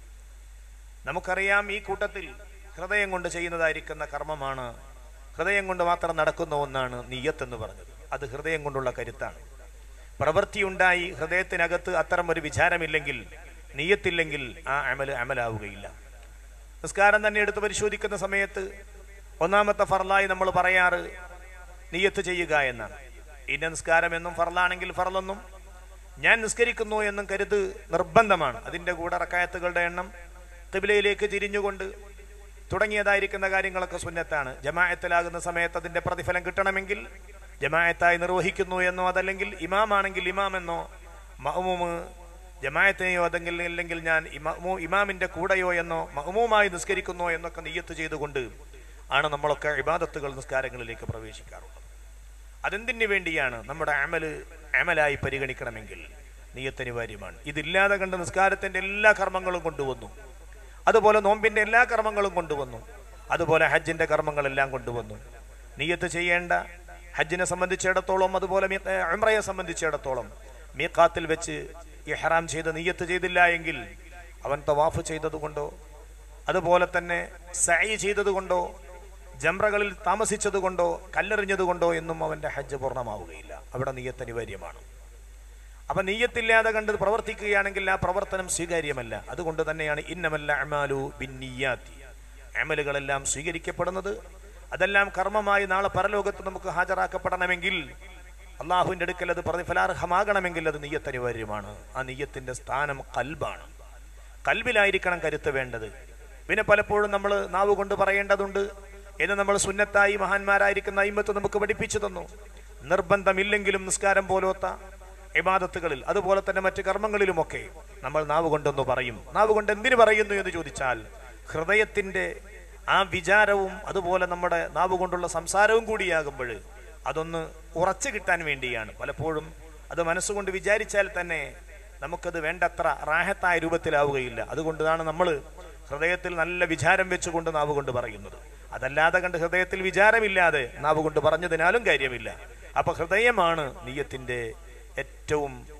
നമുക്കറിയാം ഈ കൂട്ടത്തിൽ ഹൃദയം കൊണ്ട് ചെയ്യുന്നതായിരിക്കുന്ന കർമ്മമാണ് ഹൃദയം കൊണ്ട് മാത്രം നടക്കുന്ന ഒന്നാണ് നീയത്ത് എന്ന് പറഞ്ഞത് അത് ഹൃദയം കൊണ്ടുള്ള കരുത്താണ് പ്രവൃത്തിയുണ്ടായി ഹൃദയത്തിനകത്ത് അത്തരം ഒരു വിചാരമില്ലെങ്കിൽ നീയത്തില്ലെങ്കിൽ ആ അമല് അമലാവുകയില്ല നിസ്കാരം തന്നെ എടുത്ത് പരിശോധിക്കുന്ന സമയത്ത് ഒന്നാമത്തെ ഫർലായി നമ്മൾ പറയാറ് നീയത്ത് ചെയ്യുക എന്നാണ് ഇന്ന നിസ്കാരം എന്നും ഫർലാണെങ്കിൽ ഫർലെന്നും ഞാൻ നിസ്കരിക്കുന്നു എന്നും കരുത് നിർബന്ധമാണ് അതിൻ്റെ കൂടെ റക്കായത്തുകളുടെ എണ്ണം കിബിലയിലേക്ക് തിരിഞ്ഞുകൊണ്ട് തുടങ്ങിയതായിരിക്കുന്ന കാര്യങ്ങളൊക്കെ സുന്നത്താണ് ജമാഅത്തിലാകുന്ന സമയത്ത് അതിന്റെ പ്രതിഫലം കിട്ടണമെങ്കിൽ ജമാഅത്തായി നിർവഹിക്കുന്നു എന്നോ അതല്ലെങ്കിൽ ഇമാമാണെങ്കിൽ ഇമാം എന്നോ മഹ്മൂമ് ജമാഅത്തിനെയോ അതെങ്കിൽ അല്ലെങ്കിൽ ഞാൻ ഇമാമു- ഇമാമിന്റെ കൂടെയോ എന്നോ മഹ്മൂമായി നിസ്കരിക്കുന്നോ എന്നൊക്കെ നീയത്ത് ചെയ്തുകൊണ്ട് ആണ് നമ്മളൊക്കെ ഇബാദത്തുകൾ നിസ്കാരങ്ങളിലേക്ക് പ്രവേശിക്കാറുള്ളത് അതെന്തിനു വേണ്ടിയാണ് നമ്മുടെ അമല് അമലായി പരിഗണിക്കണമെങ്കിൽ നീയത്ത് അനിവാര്യമാണ് ഇതില്ലാതെ കണ്ട് നിസ്കാരത്തിന്റെ എല്ലാ കർമ്മങ്ങളും കൊണ്ടുവന്നു അതുപോലെ നോമ്പിന്റെ എല്ലാ കർമ്മങ്ങളും കൊണ്ടുവന്നു അതുപോലെ ഹജ്ജിന്റെ കർമ്മങ്ങളെല്ലാം കൊണ്ടുവന്നു നീയത്ത് ചെയ്യേണ്ട ഹജ്ജിനെ സംബന്ധിച്ചിടത്തോളം അതുപോലെ മീ- ഏ, ഉംറയെ സംബന്ധിച്ചിടത്തോളം മീഖാത്തിൽ വെച്ച് ഇഹ്റാം ചെയ്ത് നീയത്ത് ചെയ്തില്ല എങ്കിൽ അവൻ തവാഫ് ചെയ്തതുകൊണ്ടോ അതുപോലെ തന്നെ സൈ ചെയ്തതുകൊണ്ടോ ജംറകളിൽ താമസിച്ചതുകൊണ്ടോ കല്ലെറിഞ്ഞതുകൊണ്ടോ എന്നും അവന്റെ ഹജ്ജ് പൂർണ്ണമാവുകയില്ല അവിടെ നീയത്ത് അനിവാര്യമാണ് അപ്പൊ നീയത്തില്ലാതെ കണ്ട് പ്രവർത്തിക്കുകയാണെങ്കിൽ ആ പ്രവർത്തനം സ്വീകാര്യമല്ല അതുകൊണ്ട് തന്നെയാണ് ഇന്നമല്ല അമാലു ബിന്നിയാത്തി അമലുകളെല്ലാം സ്വീകരിക്കപ്പെടുന്നത് അതെല്ലാം കർമ്മമായി നാളെ പരലോകത്ത് നമുക്ക് ഹാജരാക്കപ്പെടണമെങ്കിൽ അള്ളാഹുവിന്റെ അടുക്കൽ അത് പ്രതിഫലാർഹമാകണമെങ്കിൽ അത് നീയത്ത് അനിവാര്യമാണ് ആ നീയത്തിന്റെ സ്ഥാനം കൽബാണ് കൽബിലായിരിക്കണം കരുത്ത് വേണ്ടത് പിന്നെ പലപ്പോഴും നമ്മൾ നാവ് കൊണ്ട് പറയേണ്ടതുണ്ട് എന്ന് നമ്മൾ സുന്നത്തായി മഹാന്മാരായിരിക്കുന്ന അയിമത്ത് നമുക്ക് പഠിപ്പിച്ചു തന്നു നിർബന്ധമില്ലെങ്കിലും നിസ്കാരം പോലോത്ത ഇബാദത്തുകളിൽ അതുപോലെ തന്നെ മറ്റ് കർമ്മങ്ങളിലുമൊക്കെ നമ്മൾ നാവ് കൊണ്ടൊന്ന് പറയും നാവ് കൊണ്ട് എന്തിനു പറയുന്നു എന്ന് ചോദിച്ചാൽ ഹൃദയത്തിന്റെ ആ വിചാരവും അതുപോലെ നമ്മുടെ നാവ് കൊണ്ടുള്ള സംസാരവും കൂടിയാകുമ്പോൾ അതൊന്ന് ഉറച്ചു കിട്ടാൻ വേണ്ടിയാണ് പലപ്പോഴും അത് മനസ്സുകൊണ്ട് വിചാരിച്ചാൽ തന്നെ നമുക്കത് വേണ്ടത്ര റാഹത്തായ രൂപത്തിലാവുകയില്ല അതുകൊണ്ടാണ് നമ്മൾ ഹൃദയത്തിൽ നല്ല വിചാരം വെച്ചുകൊണ്ട് നാവ് കൊണ്ട് പറയുന്നത് അതല്ലാതെ കണ്ട് ഹൃദയത്തിൽ വിചാരമില്ലാതെ നാവ് കൊണ്ട് പറഞ്ഞതിനാലും കാര്യമില്ല അപ്പൊ ഹൃദയമാണ് നീയത്തിന്റെ ഏറ്റവും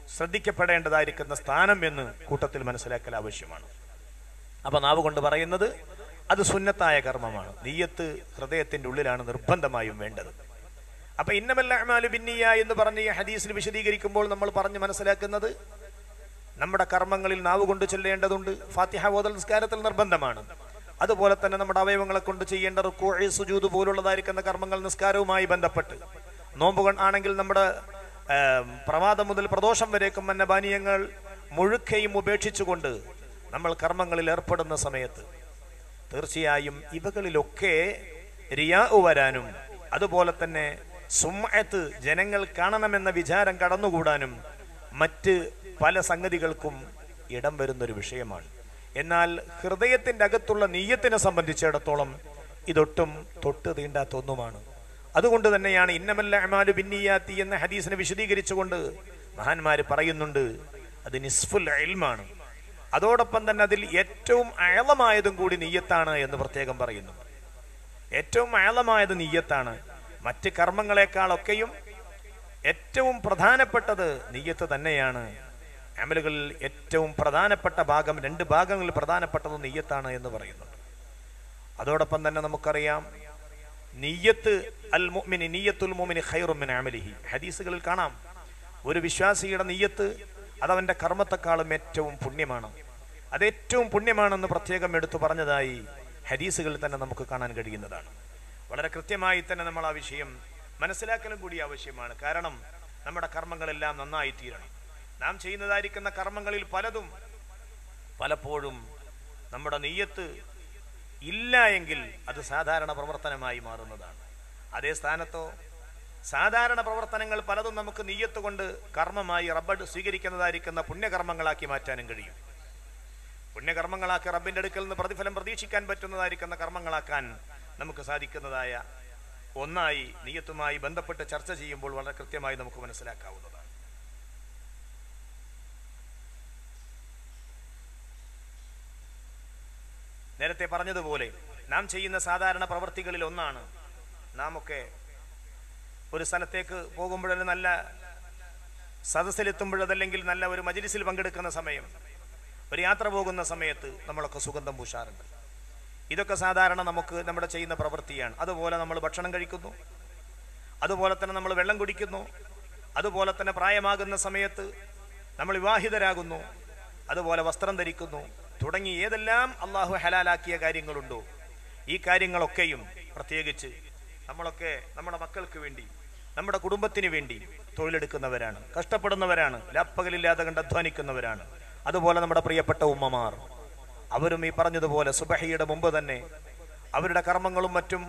ശ്രദ്ധിക്കപ്പെടേണ്ടതായിരിക്കുന്ന സ്ഥാനം എന്ന് കൂട്ടത്തിൽ മനസ്സിലാക്കൽ ആവശ്യമാണ് അപ്പൊ നാവ് കൊണ്ട് പറയുന്നത് അത് സുന്നത്തായ കർമ്മമാണ് നീയത്ത് ഹൃദയത്തിന്റെ ഉള്ളിലാണ് നിർബന്ധമായും വേണ്ടത് അപ്പൊ ഇന്നമല്ല അഹ്മാലു ബിന്നിയ എന്ന് പറഞ്ഞ് ഈ ഹദീസിൽ വിശദീകരിക്കുമ്പോൾ നമ്മൾ പറഞ്ഞ് മനസ്സിലാക്കുന്നത് നമ്മുടെ കർമ്മങ്ങളിൽ നാവ് കൊണ്ട് ചെല്ലേണ്ടതുണ്ട് ഫാത്തിഹ ഓതൽ നിസ്കാരത്തിൽ നിർബന്ധമാണ് അതുപോലെ തന്നെ നമ്മുടെ അവയവങ്ങളെ കൊണ്ട് ചെയ്യേണ്ട റുക്കോഴി സുജൂത് പോലുള്ളതായിരിക്കുന്ന കർമ്മങ്ങൾ നിസ്കാരവുമായി ബന്ധപ്പെട്ട് നോമ്പുകൾ ആണെങ്കിൽ നമ്മുടെ ഏം, പ്രമാദം മുതൽ പ്രദോഷം വരേക്കും വന്ന പാനീയങ്ങൾ മുഴുക്കയും ഉപേക്ഷിച്ചുകൊണ്ട് നമ്മൾ കർമ്മങ്ങളിൽ ഏർപ്പെടുന്ന സമയത്ത് തീർച്ചയായും ഇവകളിലൊക്കെ റിയാ വരാനും അതുപോലെ തന്നെ സുമ്മത്ത് ജനങ്ങൾ കാണണമെന്ന വിചാരം കടന്നുകൂടാനും മറ്റ് പല സംഗതികൾക്കും ഇടം വരുന്നൊരു വിഷയമാണ് എന്നാൽ ഹൃദയത്തിന്റെ അകത്തുള്ള നീയത്തിനെ സംബന്ധിച്ചിടത്തോളം ഇതൊട്ടും തൊട്ട് തീണ്ടാത്ത ഒന്നുമാണ് അതുകൊണ്ട് തന്നെയാണ് ഇന്നമല്ല അമാലു ബിന്നിയാത്തി എന്ന ഹദീസിനെ വിശദീകരിച്ചുകൊണ്ട് മഹാന്മാര് പറയുന്നുണ്ട് അത് നിസ്ഫുൽ ഇൽമാണ് അതോടൊപ്പം തന്നെ അതിൽ ഏറ്റവും അയളമായതും കൂടി നീയത്താണ് എന്ന് പ്രത്യേകം പറയുന്നു ഏറ്റവും അയളമായത് നീയത്താണ് മറ്റ് കർമ്മങ്ങളെക്കാളൊക്കെയും ഏറ്റവും പ്രധാനപ്പെട്ടത് നീയത്ത് തന്നെയാണ് അമലുകളിൽ ഏറ്റവും പ്രധാനപ്പെട്ട ഭാഗം രണ്ട് ഭാഗങ്ങളിൽ പ്രധാനപ്പെട്ടത് നീയത്താണ് എന്ന് പറയുന്നുണ്ട് അതോടൊപ്പം തന്നെ നമുക്കറിയാം നീയത്ത് അൽ മുഅ്മിനി നീയത്തുൽ മുഅ്മിനി ഖൈറും മിൻ അമലിഹി ഹദീസുകളിൽ കാണാം ഒരു വിശ്വാസിയുടെ നീയത്ത് അതവന്റെ കർമ്മത്തെക്കാളും ഏറ്റവും പുണ്യമാണ് അത് ഏറ്റവും പുണ്യമാണെന്ന് പ്രത്യേകം എടുത്തു പറഞ്ഞതായി ഹദീസുകളിൽ തന്നെ നമുക്ക് കാണാൻ കഴിയുന്നതാണ് വളരെ കൃത്യമായി തന്നെ നമ്മൾ ആ വിഷയം മനസ്സിലാക്കലും കൂടി ആവശ്യമാണ് കാരണം നമ്മുടെ കർമ്മങ്ങളെല്ലാം നന്നായി തീരണം നാം ചെയ്യുന്നതായിരിക്കുന്ന കർമ്മങ്ങളിൽ പലതും പലപ്പോഴും നമ്മുടെ നെയ്യത്ത് ഇല്ല എങ്കിൽ അത് സാധാരണ പ്രവർത്തനമായി മാറുന്നതാണ് അതേ സ്ഥാനത്തോ സാധാരണ പ്രവർത്തനങ്ങൾ പലതും നമുക്ക് നെയ്യത്ത് കൊണ്ട് കർമ്മമായി റബ്ബ് സ്വീകരിക്കുന്നതായിരിക്കുന്ന പുണ്യകർമ്മങ്ങളാക്കി മാറ്റാനും കഴിയും പുണ്യകർമ്മങ്ങളാക്കി റബ്ബിന്റെ അടുക്കൽ നിന്ന് പ്രതിഫലം പ്രതീക്ഷിക്കാൻ പറ്റുന്നതായിരിക്കുന്ന കർമ്മങ്ങളാക്കാൻ നമുക്ക് സാധിക്കുന്നതായ ഒന്നായി നീയത്തുമായി ബന്ധപ്പെട്ട് ചർച്ച ചെയ്യുമ്പോൾ വളരെ കൃത്യമായി നമുക്ക് മനസ്സിലാക്കാവുന്നതാണ് നേരത്തെ പറഞ്ഞതുപോലെ നാം ചെയ്യുന്ന സാധാരണ പ്രവൃത്തികളിൽ ഒന്നാണ് നാം ഒക്കെ ഒരു സ്ഥലത്തേക്ക് പോകുമ്പോഴൊരു നല്ല സദസ്സിലെത്തുമ്പോഴതല്ലെങ്കിൽ നല്ല ഒരു മജിലിസിൽ പങ്കെടുക്കുന്ന സമയം ഒരു യാത്ര പോകുന്ന സമയത്ത് നമ്മളൊക്കെ സുഗന്ധം പൂശാറുണ്ട് ഇതൊക്കെ സാധാരണ നമുക്ക് നമ്മുടെ ചെയ്യുന്ന പ്രവൃത്തിയാണ് അതുപോലെ നമ്മൾ ഭക്ഷണം കഴിക്കുന്നു അതുപോലെ തന്നെ നമ്മൾ വെള്ളം കുടിക്കുന്നു അതുപോലെ തന്നെ പ്രായമാകുന്ന സമയത്ത് നമ്മൾ വിവാഹിതരാകുന്നു അതുപോലെ വസ്ത്രം ധരിക്കുന്നു തുടങ്ങി ഏതെല്ലാം അള്ളാഹു ഹലാലാക്കിയ കാര്യങ്ങളുണ്ടോ ഈ കാര്യങ്ങളൊക്കെയും പ്രത്യേകിച്ച് നമ്മളൊക്കെ നമ്മുടെ മക്കൾക്ക് വേണ്ടി നമ്മുടെ കുടുംബത്തിന് വേണ്ടി തൊഴിലെടുക്കുന്നവരാണ് കഷ്ടപ്പെടുന്നവരാണ് ലാപ്പകലില്ലാതെ കണ്ട് അധ്വാനിക്കുന്നവരാണ് അതുപോലെ നമ്മുടെ പ്രിയപ്പെട്ട ഉമ്മമാർ അവരും ഈ പറഞ്ഞതുപോലെ സുബഹയുടെ മുമ്പ് തന്നെ അവരുടെ കർമ്മങ്ങളും മറ്റും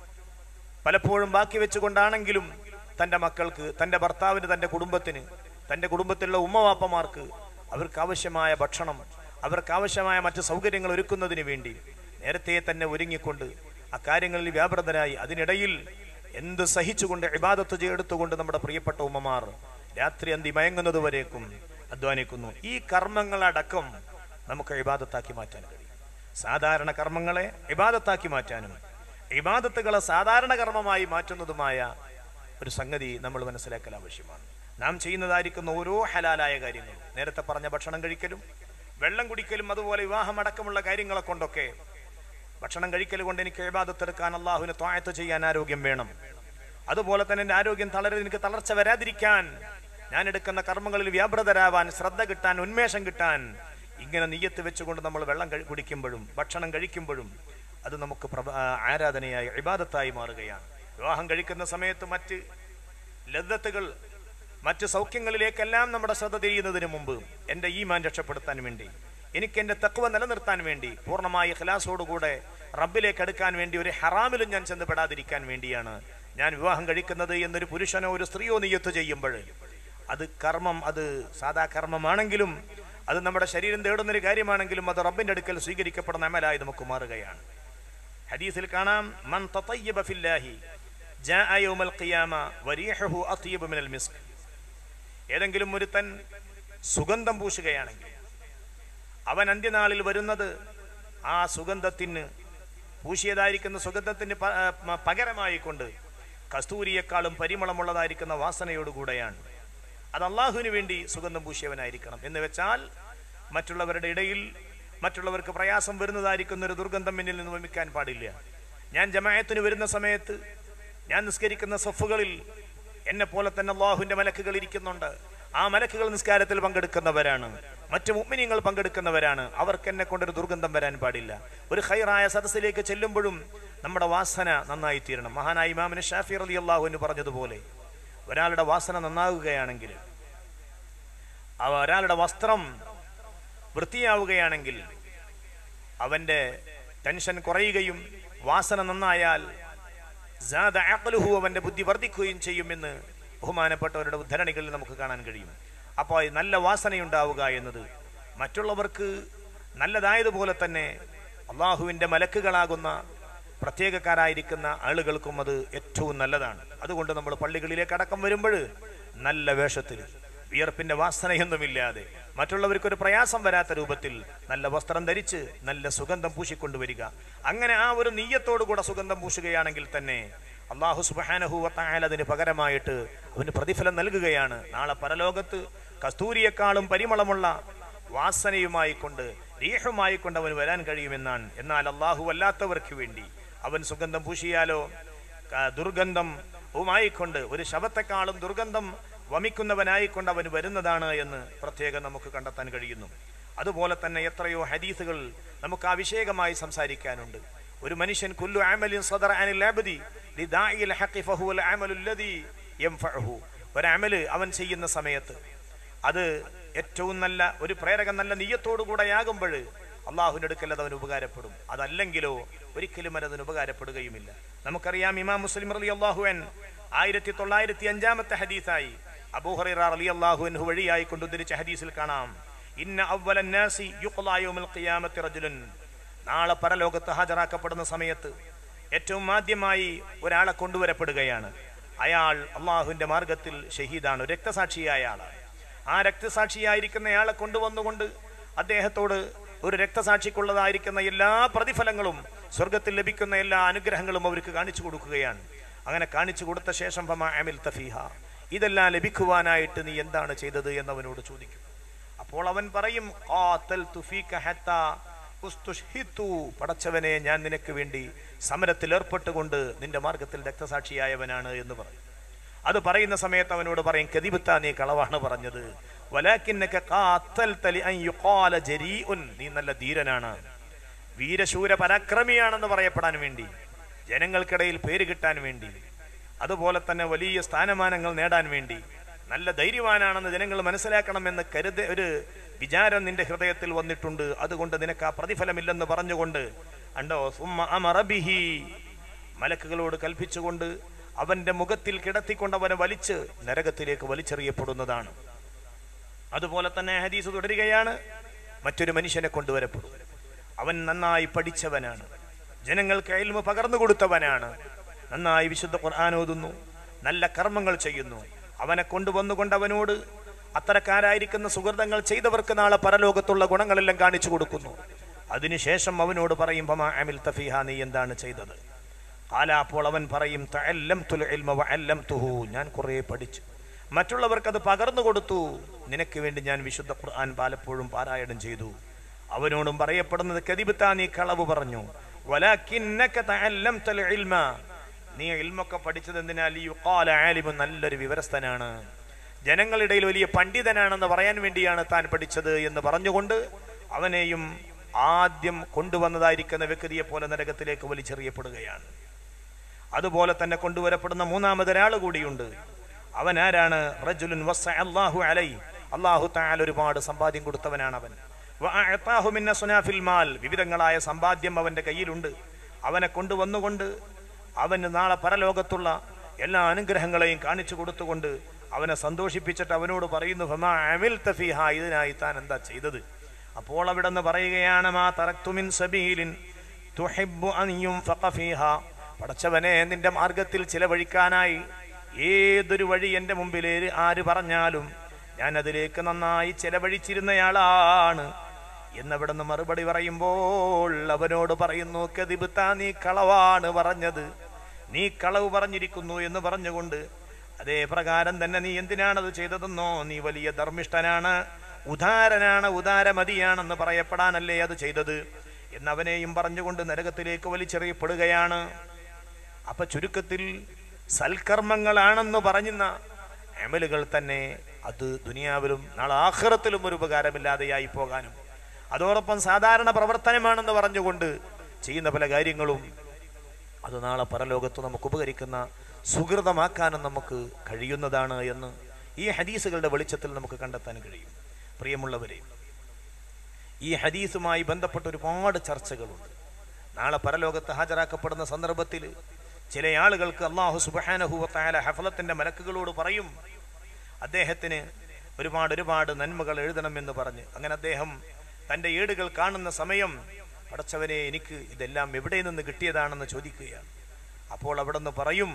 പലപ്പോഴും ബാക്കി വെച്ചുകൊണ്ടാണെങ്കിലും തൻ്റെ മക്കൾക്ക് തൻ്റെ ഭർത്താവിന് തൻ്റെ കുടുംബത്തിന് തൻ്റെ കുടുംബത്തിലുള്ള ഉമ്മവാപ്പമാർക്ക് അവർക്ക് ആവശ്യമായ ഭക്ഷണം അവർക്ക് ആവശ്യമായ മറ്റ് സൗകര്യങ്ങൾ ഒരുക്കുന്നതിന് വേണ്ടി നേരത്തെ തന്നെ ഒരുങ്ങിക്കൊണ്ട് ആ കാര്യങ്ങളിൽ വ്യാപൃതരായി അതിനിടയിൽ എന്ത് സഹിച്ചുകൊണ്ട് ഇബാദത്ത് ചെയ്തെടുത്തുകൊണ്ട് നമ്മുടെ പ്രിയപ്പെട്ട ഉമ്മമാർ രാത്രി അന്തി മയങ്ങുന്നത് വരേക്കും അധ്വാനിക്കുന്നു ഈ കർമ്മങ്ങളടക്കം നമുക്ക് ഇബാദത്താക്കി മാറ്റാൻ കഴിയും സാധാരണ കർമ്മങ്ങളെ ഇബാദത്താക്കി മാറ്റാനും ഇബാദത്തുകളെ സാധാരണ കർമ്മമായി മാറ്റുന്നതുമായ ഒരു സംഗതി നമ്മൾ മനസ്സിലാക്കൽ ആവശ്യമാണ് നാം ചെയ്യുന്നതായിരിക്കുന്ന ഓരോ ഹലാലായ കാര്യങ്ങളും നേരത്തെ പറഞ്ഞ ഭക്ഷണം കഴിക്കലും വെള്ളം കുടിക്കലും അതുപോലെ വിവാഹം അടക്കമുള്ള കാര്യങ്ങളെ കൊണ്ടൊക്കെ ഭക്ഷണം കഴിക്കൽ കൊണ്ട് എനിക്ക് ഇബാദത്തെടുക്കാൻ അള്ളാഹുവിന് ത്വായത്ത് ചെയ്യാൻ ആരോഗ്യം വേണം അതുപോലെ തന്നെ എൻ്റെ ആരോഗ്യം തളരരുത് എനിക്ക് തളർച്ച വരാതിരിക്കാൻ ഞാൻ എടുക്കുന്ന കർമ്മങ്ങളിൽ വ്യാപൃതരാവാൻ ശ്രദ്ധ കിട്ടാൻ ഉന്മേഷം കിട്ടാൻ ഇങ്ങനെ നീയത്ത് വെച്ചുകൊണ്ട് നമ്മൾ വെള്ളം കഴി- കുടിക്കുമ്പോഴും ഭക്ഷണം കഴിക്കുമ്പോഴും അത് നമുക്ക് പ്രഭ- ആ, ആരാധനയായി ഇബാദത്തായി മാറുകയാണ് വിവാഹം കഴിക്കുന്ന സമയത്ത് മറ്റ് ലദ്ദത്തുകൾ മറ്റ് സൗഖ്യങ്ങളിലേക്കെല്ലാം നമ്മുടെ ശ്രദ്ധ തിരിയുന്നതിന് മുമ്പ് എൻ്റെ ഈമാൻ രക്ഷപ്പെടുത്താൻ വേണ്ടി എനിക്ക് എൻ്റെ തക്വ നിലനിർത്താൻ വേണ്ടി പൂർണ്ണമായി ഖലാസോടുകൂടെ റബ്ബിലേക്ക് അടുക്കാൻ വേണ്ടി ഒരു ഹറാമിലും ഞാൻ ചെന്നപ്പെടാതിരിക്കാൻ വേണ്ടിയാണ് ഞാൻ വിവാഹം കഴിക്കുന്നത് എന്നൊരു പുരുഷനോ ഒരു സ്ത്രീയോ നിയത്ത് ചെയ്യുമ്പോൾ അത് കർമ്മം അത് സാധാ കർമ്മമാണെങ്കിലും അത് നമ്മുടെ ശരീരം തേടുന്നൊരു കാര്യമാണെങ്കിലും അത് റബ്ബിന്റെ അടുക്കൽ സ്വീകരിക്കപ്പെടുന്ന അമലായി നമുക്ക് മാറുകയാണ് ഹദീസിൽ കാണാം മൻ തതയ്യബ ഫില്ലാഹി ജാഅ യൗമൽ ഖിയാമ വരീഹുഹു അത്യബു മിനൽ മിസ്ക് ഏതെങ്കിലും ഒരുത്തൻ സുഗന്ധം പൂശുകയാണെങ്കിൽ അവൻ അന്ത്യനാളിൽ വരുന്നത് ആ സുഗന്ധത്തിന് പൂശിയതായിരിക്കുന്ന സുഗന്ധത്തിന് പ- ആ, മ- പകരമായി കൊണ്ട് കസ്തൂരിയെക്കാളും പരിമളമുള്ളതായിരിക്കുന്ന വാസനയോടുകൂടെയാണ് അത് അള്ളാഹുവിന് വേണ്ടി സുഗന്ധം പൂശിയവനായിരിക്കണം എന്ന് വെച്ചാൽ മറ്റുള്ളവരുടെ ഇടയിൽ മറ്റുള്ളവർക്ക് പ്രയാസം വരുന്നതായിരിക്കുന്ന ഒരു ദുർഗന്ധം എന്നിൽ നിന്ന് വമിക്കാൻ പാടില്ല ഞാൻ ജമായത്തിന് വരുന്ന സമയത്ത് ഞാൻ നിസ്കരിക്കുന്ന സഫുകളിൽ എന്നെ പോലെ തന്നെ അള്ളാഹുവിന്റെ മലക്കുകൾ ഇരിക്കുന്നുണ്ട് ആ മലക്കുകൾ നിസ്കാരത്തിൽ പങ്കെടുക്കുന്നവരാണ് മറ്റു മുമ്മിനിങ്ങൾ പങ്കെടുക്കുന്നവരാണ് അവർക്ക് എന്നെ കൊണ്ടൊരു ദുർഗന്ധം വരാൻ പാടില്ല ഒരു ഹൈറായ സദസ്സിലേക്ക് ചെല്ലുമ്പോഴും നമ്മുടെ വാസന നന്നായി തീരണം മഹാനായ ഇമാമിന് ഷാഫി അലി അള്ളാഹു എന്ന് പറഞ്ഞതുപോലെ ഒരാളുടെ വാസന നന്നാവുകയാണെങ്കിൽ അവ ഒരാളുടെ വസ്ത്രം വൃത്തിയാവുകയാണെങ്കിൽ അവന്റെ ടെൻഷൻ കുറയുകയും വാസന നന്നായാൽ സാദ അഖ്ലുഹു അവന്റെ ബുദ്ധി വർദ്ധിക്കുകയും ചെയ്യുമെന്ന് ബഹുമാനപ്പെട്ടവരുടെ ഉദ്ധരണികളിൽ നമുക്ക് കാണാൻ കഴിയും അപ്പോൾ നല്ല വാസനയുണ്ടാവുക എന്നത് മറ്റുള്ളവർക്ക് നല്ലതായതുപോലെ തന്നെ അള്ളാഹുവിൻ്റെ മലക്കുകളാകുന്ന പ്രത്യേകക്കാരായിരിക്കുന്ന ആളുകൾക്കും അത് ഏറ്റവും നല്ലതാണ് അതുകൊണ്ട് നമ്മൾ പള്ളികളിലേക്ക് അടക്കം വരുമ്പോൾ നല്ല വേഷത്തിൽ വിയർപ്പിന്റെ വാസനയൊന്നുമില്ലാതെ മറ്റുള്ളവർക്കൊരു പ്രയാസം വരാത്ത രൂപത്തിൽ നല്ല വസ്ത്രം ധരിച്ച് നല്ല സുഗന്ധം പൂശിക്കൊണ്ടുവരിക അങ്ങനെ ആ ഒരു നീയത്തോടു കൂടെ സുഗന്ധം പൂശുകയാണെങ്കിൽ തന്നെ അള്ളാഹു സുബാനഹുവത്തായാൽ അതിന് പകരമായിട്ട് അവന് പ്രതിഫലം നൽകുകയാണ് നാളെ പരലോകത്ത് കസ്തൂരിയെക്കാളും പരിമളമുള്ള വാസനയുമായി കൊണ്ട് രീഹുമായി കൊണ്ട് അവന് വരാൻ കഴിയുമെന്നാണ് എന്നാൽ അള്ളാഹു അല്ലാത്തവർക്ക് വേണ്ടി അവൻ സുഗന്ധം പൂശിയാലോ ക- ദുർഗന്ധം വുമായിക്കൊണ്ട് ഒരു ശവത്തെക്കാളും ദുർഗന്ധം വമിക്കുന്നവനായിക്കൊണ്ട് അവൻ വരുന്നതാണ് എന്ന് പ്രത്യേകം നമുക്ക് കണ്ടെത്താൻ കഴിയുന്നു അതുപോലെ തന്നെ എത്രയോ ഹദീസുകൾ നമുക്ക് അഭിഷേകമായി സംസാരിക്കാനുണ്ട് ഒരു മനുഷ്യൻ കുല്ലു ആമലിൻ സദർ അനിൽ അബ്ദി ലിദാഇൽ ഹഖി ഫഹുവൽ അമലുൽ ലദി യൻഫഉഹു ഒരു അമല് അവൻ ചെയ്യുന്ന സമയത്ത് അത് ഏറ്റവും നല്ല ഒരു പ്രേരകം നല്ല നീയത്തോടു കൂടെയാകുമ്പോൾ അള്ളാഹുവിൻ്റെ അടുക്കൽ അത് അവന് ഉപകാരപ്പെടും അതല്ലെങ്കിലോ ഒരിക്കലും അത് അതിന് ഉപകാരപ്പെടുകയുമില്ല നമുക്കറിയാം ഇമാം മുസ്ലിം റലി അള്ളാഹുവൻ ആയിരത്തി തൊള്ളായിരത്തി അഞ്ചാമത്തെ ഹദീസായി അബൂഹറ അലി അള്ളാഹുവിൻ വഴിയായി കൊണ്ടുദ്ധരിച്ച ഹദീസിൽ കാണാം ഇന്ന അവലന്നാസി യുഖ്ലാ യൗമൽ ഖിയാമത്തി റജുലൻ നാളെ പരലോകത്ത് ഹാജരാക്കപ്പെടുന്ന സമയത്ത് ഏറ്റവും ആദ്യമായി ഒരാളെ കൊണ്ടുവരപ്പെടുകയാണ് അയാൾ അള്ളാഹുവിന്റെ മാർഗത്തിൽ ഷഹീദാണ് രക്തസാക്ഷിയായ ആളാണ് ആ രക്തസാക്ഷിയായിരിക്കുന്നയാളെ കൊണ്ടുവന്നുകൊണ്ട് അദ്ദേഹത്തോട് ഒരു രക്തസാക്ഷിക്കുള്ളതായിരിക്കുന്ന എല്ലാ പ്രതിഫലങ്ങളും സ്വർഗത്തിൽ ലഭിക്കുന്ന എല്ലാ അനുഗ്രഹങ്ങളും അവർക്ക് കാണിച്ചു കൊടുക്കുകയാണ് അങ്ങനെ കാണിച്ചു കൊടുത്ത ശേഷം ഫമാ അമിൽ തഫീഹ ഇതെല്ലാം ലഭിക്കുവാനായിട്ട് നീ എന്താണ് ചെയ്തത് എന്നവനോട് ചോദിക്കും അപ്പോൾ അവൻ പറയും "ഖാതൽതു ഫീക ഹത്താ ഉസ്തുഷ്ഹിതു." പടച്ചവനെ ഞാൻ നിനക്ക് വേണ്ടി സമരത്തിൽ ഏർപ്പെട്ടുകൊണ്ട് നിന്റെ മാർഗത്തിൽ രക്തസാക്ഷിയായവനാണ് എന്ന് പറയും അത് പറയുന്ന സമയത്ത് അവനോട് പറയും കതിബുത്ത നീ കളവാണ് പറഞ്ഞത് വലാക്കിന്നക ഖാത്തൽത ലിഅൻ യുഖാല ജരീഉൻ. നീ നല്ല ധീരനാണ് വീരശൂര പരാക്രമിയാണെന്ന് പറയപ്പെടാൻ വേണ്ടി ജനങ്ങൾക്കിടയിൽ പേര് കിട്ടാൻ വേണ്ടി അതുപോലെ തന്നെ വലിയ സ്ഥാനമാനങ്ങൾ നേടാൻ വേണ്ടി നല്ല ധൈര്യവാനാണെന്ന് ജനങ്ങൾ മനസ്സിലാക്കണമെന്ന് കരുത ഒരു വിചാരം നിന്റെ ഹൃദയത്തിൽ വന്നിട്ടുണ്ട് അതുകൊണ്ട് നിനക്ക് ആ പ്രതിഫലമില്ലെന്ന് പറഞ്ഞുകൊണ്ട് അണ്ടോ സുമ്മ അമറബിഹി മലക്കുകളോട് കൽപ്പിച്ചുകൊണ്ട് അവന്റെ മുഖത്തിൽ കിടത്തിക്കൊണ്ട് അവനെ വലിച്ച് നരകത്തിലേക്ക് വലിച്ചെറിയപ്പെടുന്നതാണ് അതുപോലെ തന്നെ ഹദീസ് തുടരുകയാണ് മറ്റൊരു മനുഷ്യനെ കൊണ്ടുവരപ്പെടും അവൻ നന്നായി പഠിച്ചവനാണ് ജനങ്ങൾക്ക് അയൽമ പകർന്നു കൊടുത്തവനാണ് നന്നായി വിശുദ്ധ ഖുർആൻ ഓതുന്നു നല്ല കർമ്മങ്ങൾ ചെയ്യുന്നു അവനെ കൊണ്ടുവന്നുകൊണ്ട് അവനോട് അത്തരക്കാരായിരിക്കുന്ന സുഹൃതങ്ങൾ ചെയ്തവർക്ക് നാളെ പരലോകത്തുള്ള ഗുണങ്ങളെല്ലാം കാണിച്ചു കൊടുക്കുന്നു അതിനുശേഷം അവനോട് പറയും "ഫമാ അമിൽ തഫീഹ നീ എന്താണ് ചെയ്തത് കാല അപ്പോൾ അവൻ പറയും "തഅല്ലംതുൽ ഇൽമ വഅല്ലംതുഹു." ഞാൻ കുറേ പഠിച്ചു മറ്റുള്ളവർക്ക് അത് പകർന്നു കൊടുത്തു നിനക്ക് വേണ്ടി ഞാൻ വിശുദ്ധ ഖുർആൻ പലപ്പോഴും പാരായണം ചെയ്തു അവനോടും പറയപ്പെടുന്നത് കതിബിത്താ നീ കളവ് പറഞ്ഞു വലാകിന്നക തഅല്ലംതുൽ ഇൽമ നീ ഇൽമൊക്കെ പഠിച്ചത് എന്തിനാൽ യുഖാല ആലിമു നല്ലൊരു വിവരസ്ഥനാണ് ജനങ്ങളിടയിൽ വലിയ പണ്ഡിതനാണെന്ന് പറയാൻ വേണ്ടിയാണ് താൻ പഠിച്ചത് എന്ന് പറഞ്ഞുകൊണ്ട് അവനെയും ആദ്യം കൊണ്ടുവന്നതായിരിക്കുന്ന വ്യക്തിയെ പോലെ നരകത്തിലേക്ക് വലിച്ചെറിയപ്പെടുകയാണ് അതുപോലെ തന്നെ കൊണ്ടുവരപ്പെടുന്ന മൂന്നാമതൊരാൾ കൂടിയുണ്ട് അവൻ ആരാണ് റജുലുൻ വസ്സ അല്ലാഹു അലൈ അള്ളാഹു താൽ ഒരുപാട് സമ്പാദ്യം കൊടുത്തവനാണ് അവൻ വഅഅതാഹു മിന്ന സുനാഫിൽ മാൽ വിവിധങ്ങളായ സമ്പാദ്യം അവന്റെ കയ്യിലുണ്ട് അവനെ കൊണ്ടുവന്നുകൊണ്ട് അവന് നാളെ പരലോകത്തുള്ള എല്ലാ അനുഗ്രഹങ്ങളെയും കാണിച്ചു കൊടുത്തുകൊണ്ട് അവനെ സന്തോഷിപ്പിച്ചിട്ട് അവനോട് പറയുന്നു "ഫമാ അമിൽത ഫീഹ?" ഇതിനായി താൻ എന്താ ചെയ്തത് അപ്പോൾ അവിടെ നിന്ന് പറയുകയാണ് മാ തറക്തുമിൻ സബീലിൻ തുഹിബ്ബു അൻ യുൻഫഖ ഫീഹ പടച്ചവനെ നിന്റെ മാർഗത്തിൽ ചിലവഴിക്കാനായി ഏതൊരു വഴി എൻ്റെ മുമ്പിൽ ആര് പറഞ്ഞാലും ഞാൻ അതിലേക്ക് നന്നായി ചെലവഴിച്ചിരുന്നയാളാണ് എന്നവിടെ നിന്ന് മറുപടി പറയുമ്പോൾ അവനോട് പറയുന്നു കതിബിത്ത നീ കളവാണ് പറഞ്ഞത് നീ കളവ് പറഞ്ഞിരിക്കുന്നു എന്ന് പറഞ്ഞുകൊണ്ട് അതേ പ്രകാരം തന്നെ നീ എന്തിനാണത് ചെയ്തതെന്നോ നീ വലിയ ധർമ്മിഷ്ഠനാണ് ഉദാരനാണ് ഉദാരമതിയാണെന്ന് പറയപ്പെടാനല്ലേ അത് ചെയ്തത് എന്നവനെയും പറഞ്ഞുകൊണ്ട് നരകത്തിലേക്ക് വലിച്ചെറിയപ്പെടുകയാണ് അപ്പൊ ചുരുക്കത്തിൽ സൽക്കർമ്മങ്ങളാണെന്ന് പറഞ്ഞുന്ന അമലുകൾ തന്നെ അത് ദുനിയാവിലും നാളെ ആഖിറത്തിലും ഒരു ഉപകാരമില്ലാതെയായി പോകാനും അതോടൊപ്പം സാധാരണ പ്രവർത്തനമാണെന്ന് പറഞ്ഞുകൊണ്ട് ചെയ്യുന്ന പല കാര്യങ്ങളും അത് നാളെ പരലോകത്ത് നമുക്ക് ഉപകരിക്കുന്ന സുഹൃതമാക്കാനും നമുക്ക് കഴിയുന്നതാണ് എന്ന് ഈ ഹദീസുകളുടെ വെളിച്ചത്തിൽ നമുക്ക് കണ്ടെത്താൻ കഴിയും പ്രിയമുള്ളവരെ ഈ ഹദീസുമായി ബന്ധപ്പെട്ട ഒരുപാട് ചർച്ചകളുണ്ട് നാളെ പരലോകത്ത് ഹാജരാക്കപ്പെടുന്ന സന്ദർഭത്തിൽ ചില ആളുകൾക്ക് അള്ളാഹു സുബാനഹുവത്തായ ഹഫലത്തിന്റെ മലക്കുകളോട് പറയും അദ്ദേഹത്തിന് ഒരുപാട് ഒരുപാട് നന്മകൾ എഴുതണമെന്ന് പറഞ്ഞ് അങ്ങനെ അദ്ദേഹം തൻ്റെ ഏടുകൾ കാണുന്ന സമയം പടച്ചവനെ എനിക്ക് ഇതെല്ലാം എവിടെ നിന്ന് കിട്ടിയതാണെന്ന് ചോദിക്കുകയാണ് അപ്പോൾ അവിടെ നിന്ന് പറയും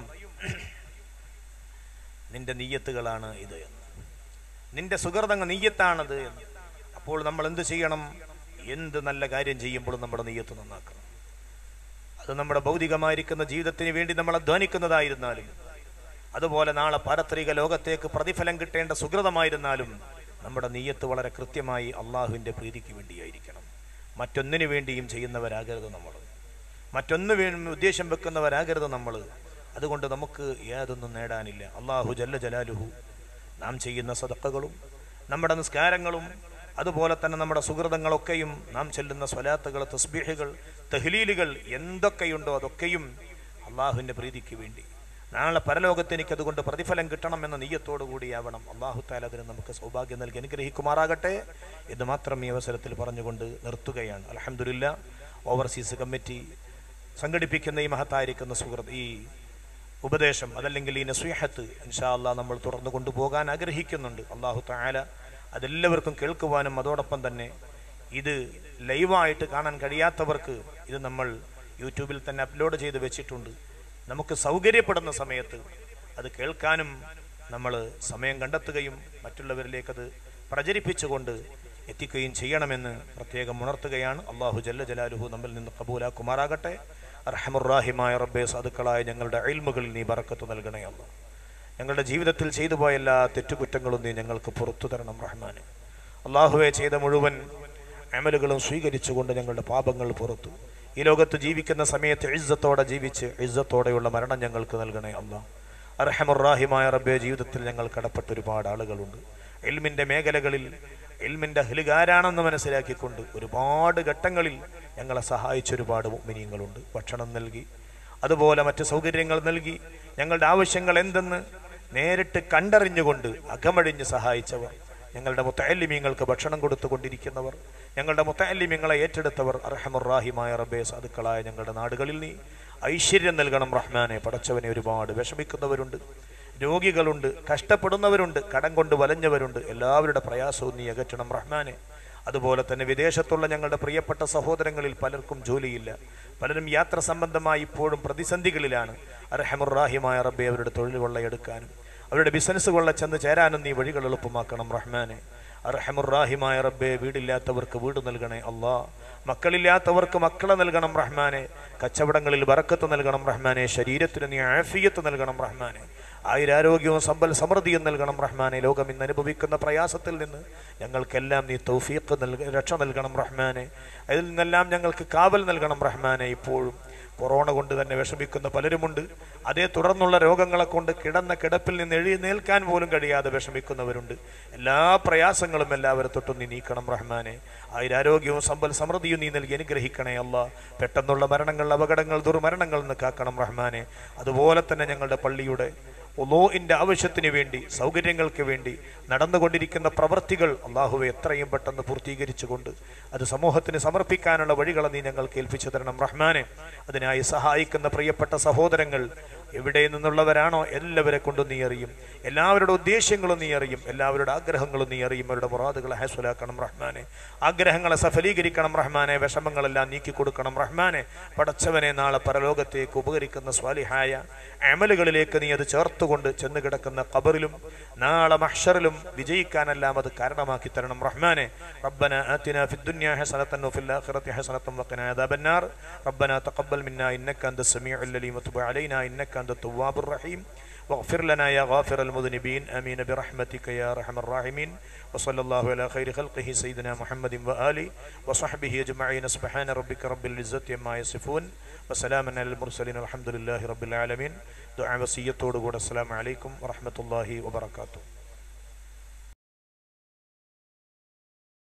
നിന്റെ നീയത്തുകളാണ് ഇത് എന്ന് നിന്റെ സുഹൃതങ്ങ നീയത്താണത് എന്ന് അപ്പോൾ നമ്മൾ എന്ത് ചെയ്യണം എന്ത് നല്ല കാര്യം ചെയ്യുമ്പോഴും നമ്മുടെ നീയത്ത് നന്നാക്കണം അത് നമ്മുടെ ഭൗതികമായിരിക്കുന്ന ജീവിതത്തിന് വേണ്ടി നമ്മൾ അധ്വാനിക്കുന്നതായിരുന്നാലും അതുപോലെ നാളെ പാരത്രിക ലോകത്തേക്ക് പ്രതിഫലം കിട്ടേണ്ട സുഹൃതമായിരുന്നാലും നമ്മുടെ നീയത്ത് വളരെ കൃത്യമായി അള്ളാഹുവിൻ്റെ പ്രീതിക്ക് വേണ്ടിയായിരിക്കണം മറ്റൊന്നിനു വേണ്ടിയും ചെയ്യുന്നവരാകരുത് നമ്മൾ മറ്റൊന്ന് വേ ഉദ്ദേശം വെക്കുന്നവരാകരുത് നമ്മൾ അതുകൊണ്ട് നമുക്ക് യാതൊന്നും നേടാനില്ല അള്ളാഹു ജല്ല ജലാലുഹു നാം ചെയ്യുന്ന സദക്കകളും നമ്മുടെ നിസ്കാരങ്ങളും അതുപോലെ തന്നെ നമ്മുടെ സുഹൃതങ്ങളൊക്കെയും നാം ചെല്ലുന്ന സ്വലാത്തുകൾ തസ്ബീഹുകൾ തഹ്ലീലുകൾ എന്തൊക്കെയുണ്ടോ അതൊക്കെയും അള്ളാഹുവിൻ്റെ പ്രീതിക്ക് വേണ്ടി നാളെ പരലോകത്ത് എനിക്ക് അതുകൊണ്ട് പ്രതിഫലം കിട്ടണം എന്ന നീയത്തോടു കൂടിയാവണം അള്ളാഹു താല അതിന് നമുക്ക് സൗഭാഗ്യം നൽകി അനുഗ്രഹിക്കുമാറാകട്ടെ എന്ന് മാത്രം ഈ അവസരത്തിൽ പറഞ്ഞുകൊണ്ട് നിർത്തുകയാണ് അലഹമുല്ല ഓവർസീസ് കമ്മിറ്റി സംഘടിപ്പിക്കുന്ന ഈ മഹത്തായിരിക്കുന്ന സുഹൃത്ത് ഈ ഉപദേശം അതല്ലെങ്കിൽ ഈ നസ്വീഹത്ത് ഇൻഷാ അള്ളാഹ് നമ്മൾ തുടർന്ന് കൊണ്ടുപോകാൻ ആഗ്രഹിക്കുന്നുണ്ട് അള്ളാഹു താല അതെല്ലാവർക്കും കേൾക്കുവാനും അതോടൊപ്പം തന്നെ ഇത് ലൈവായിട്ട് കാണാൻ കഴിയാത്തവർക്ക് ഇത് നമ്മൾ യൂട്യൂബിൽ തന്നെ അപ്ലോഡ് ചെയ്ത് വെച്ചിട്ടുണ്ട് നമുക്ക് സൗകര്യപ്പെടുന്ന സമയത്ത് അത് കേൾക്കാനും നമ്മൾ സമയം കണ്ടെത്തുകയും മറ്റുള്ളവരിലേക്ക് അത് പ്രചരിപ്പിച്ചുകൊണ്ട് എത്തിക്കുകയും ചെയ്യണമെന്ന് പ്രത്യേകം ഉണർത്തുകയാണ് അള്ളാഹു ജല്ല ജലാലുഹു നമ്മിൽ നിന്ന് കബൂലാക്കുമാറാകട്ടെ റഹമുറാഹിമായ റബ്ബെ സാധുക്കളായ ഞങ്ങളുടെ അയൽമുകളിൽ നീ ബറക്കത്ത് നൽകണേ അല്ല ഞങ്ങളുടെ ജീവിതത്തിൽ ചെയ്തു പോയ എല്ലാ തെറ്റുകുറ്റങ്ങളും നീ ഞങ്ങൾക്ക് പുറത്തു തരണം റഹ്മാന് അള്ളാഹുവെ ചെയ്ത മുഴുവൻ അമലുകളും സ്വീകരിച്ചുകൊണ്ട് ഞങ്ങളുടെ പാപങ്ങൾ പുറത്തു ഈ ലോകത്ത് ജീവിക്കുന്ന സമയത്ത് ഇസ്സത്തോടെ ജീവിച്ച് ഇസ്സത്തോടെയുള്ള മരണം ഞങ്ങൾക്ക് നൽകണേ അല്ല അർഹമുറാഹിമായ റബ്ബെ ജീവിതത്തിൽ ഞങ്ങൾ കടപ്പെട്ട ഒരുപാട് ആളുകളുണ്ട് എൽമിൻ്റെ മേഖലകളിൽ എൽമിൻ്റെ ഹലുകാരാണെന്ന് മനസ്സിലാക്കിക്കൊണ്ട് ഒരുപാട് ഘട്ടങ്ങളിൽ ഞങ്ങളെ സഹായിച്ച ഒരുപാട് മിനിയങ്ങളുണ്ട് ഭക്ഷണം നൽകി അതുപോലെ മറ്റ് സൗകര്യങ്ങൾ നൽകി ഞങ്ങളുടെ ആവശ്യങ്ങൾ എന്തെന്ന് നേരിട്ട് കണ്ടറിഞ്ഞുകൊണ്ട് അകമഴിഞ്ഞ് സഹായിച്ചവർ ഞങ്ങളുടെ മുത്തല്ലിമീങ്ങൾക്ക് ഭക്ഷണം കൊടുത്തുകൊണ്ടിരിക്കുന്നവർ ഞങ്ങളുടെ മുത്തല്ലിമീങ്ങളെ ഏറ്റെടുത്തവർ അർഹമുറാഹിമായ റബ്ബെ സാധുക്കളായ ഞങ്ങളുടെ നാടുകളിൽ നീ ഐശ്വര്യം നൽകണം റഹ്മാനെ പടച്ചവനെ ഒരുപാട് വിഷമിക്കുന്നവരുണ്ട് രോഗികളുണ്ട് കഷ്ടപ്പെടുന്നവരുണ്ട് കടം കൊണ്ട് വലഞ്ഞവരുണ്ട് എല്ലാവരുടെ പ്രയാസവും നീ അകറ്റണം റഹ്മാനെ അതുപോലെ തന്നെ വിദേശത്തുള്ള ഞങ്ങളുടെ പ്രിയപ്പെട്ട സഹോദരങ്ങളിൽ പലർക്കും ജോലിയില്ല പലരും യാത്ര സംബന്ധമായി ഇപ്പോഴും പ്രതിസന്ധികളിലാണ് അർഹമുറാഹിമായ റബ്ബെ അവരുടെ തൊഴിൽ കൊള്ളയെടുക്കാനും അവരുടെ ബിസിനസ് കൊള്ള ചെന്ന് ചേരാനും നീ വഴികൾ എളുപ്പമാക്കണം റഹ്മാനെ അർഹമുറാഹിമായ റബ്ബെ വീടില്ലാത്തവർക്ക് വീട് നൽകണേ അള്ളാ മക്കളില്ലാത്തവർക്ക് മക്കളെ നൽകണം റഹ്മാനെ കച്ചവടങ്ങളിൽ ബറക്കത്ത് നൽകണം റഹ്മാനെ ശരീരത്തിന് നീ ആഫിയത്ത് നൽകണം റഹ്മാനെ ആയുരാരോഗ്യവും സമ്പൽ സമൃദ്ധിയും നൽകണം റഹ്മാനെ ലോകം ഇന്ന് അനുഭവിക്കുന്ന പ്രയാസത്തിൽ നിന്ന് ഞങ്ങൾക്കെല്ലാം നീ തൗഫീഖ് നൽക രക്ഷ നൽകണം റഹ്മാനെ അതിൽ നിന്നെല്ലാം ഞങ്ങൾക്ക് കാവൽ നൽകണം റഹ്മാനെ ഇപ്പോഴും കൊറോണ കൊണ്ട് തന്നെ വിഷമിക്കുന്ന പലരുമുണ്ട് അതേ തുടർന്നുള്ള രോഗങ്ങളെ കൊണ്ട് കിടന്ന കിടപ്പിൽ നിന്ന് എഴുന്നേൽക്കാൻ പോലും കഴിയാതെ വിഷമിക്കുന്നവരുണ്ട് എല്ലാ പ്രയാസങ്ങളും എല്ലാവരും തൊട്ടും നീ നീക്കണം റഹ്മാനെ ആയുരാരോഗ്യവും സമ്പൽ സമൃദ്ധിയും നീ നൽകി അനുഗ്രഹിക്കണേ അല്ല പെട്ടെന്നുള്ള മരണങ്ങൾ അപകടങ്ങൾ ദുർമരണങ്ങൾ നിന്ന് കാക്കണം റഹ്മാനെ അതുപോലെ തന്നെ ഞങ്ങളുടെ പള്ളിയുടെ ഒലോഇൻ്റെ ആവശ്യത്തിന് വേണ്ടി സൗകര്യങ്ങൾക്ക് വേണ്ടി നടന്നുകൊണ്ടിരിക്കുന്ന പ്രവൃത്തികൾ അള്ളാഹുവെ എത്രയും പെട്ടെന്ന് പൂർത്തീകരിച്ചുകൊണ്ട് അത് സമൂഹത്തിന് സമർപ്പിക്കാനുള്ള വഴികളെ നീ ഞങ്ങൾക്ക് ഏൽപ്പിച്ചു തരണം റഹ്മാനെ അതിനായി സഹായിക്കുന്ന പ്രിയപ്പെട്ട സഹോദരങ്ങൾ എവിടെ നിന്നുള്ളവരാണോ എല്ലാവരെ കൊണ്ടും നീ അറിയും എല്ലാവരുടെ ഉദ്ദേശ്യങ്ങളും നീ അറിയും എല്ലാവരുടെ ആഗ്രഹങ്ങളും നീ അറിയും അവരുടെ മുറാദുകളെ ഹാസുലാക്കണം റഹ്മാനെ ആഗ്രഹങ്ങളെ സഫലീകരിക്കണം റഹ്മാനെ വിഷമങ്ങളെല്ലാം നീക്കി കൊടുക്കണം റഹ്മാനെ പടച്ചവനെ നാളെ പരലോകത്തേക്ക് ഉപകരിക്കുന്ന സ്വാലിഹായ അമലുകളിലേക്ക് നീ അത് ചേർത്തുകൊണ്ട് ചെന്ന് കിടക്കുന്ന ഖബറിലും നാളെ മഹ്ഷറിലും വിജയിക്കാനെല്ലാം അത് കാരണമാക്കി തരണം റഹ്മാനെ റബ്ബന ആതിന ഫി الدنيا حسنة وفي الآخرة حسنة وقنا عذاب النار ربنا تقبل منا إنك أنت السميع العليم وتب علينا إنك أنت التواب الرحيم واغفر لنا يا غافر المذنبين امين برحمتك يا ارحم الراحمين وصلى الله على خير خلقه سيدنا محمد واله وصحبه اجمعين سبحان ربك رب العزه عما يصفون وسلام على المرسلين الحمد لله رب العالمين دعاء وصيتോടുകൂടെ السلام عليكم ورحمه الله وبركاته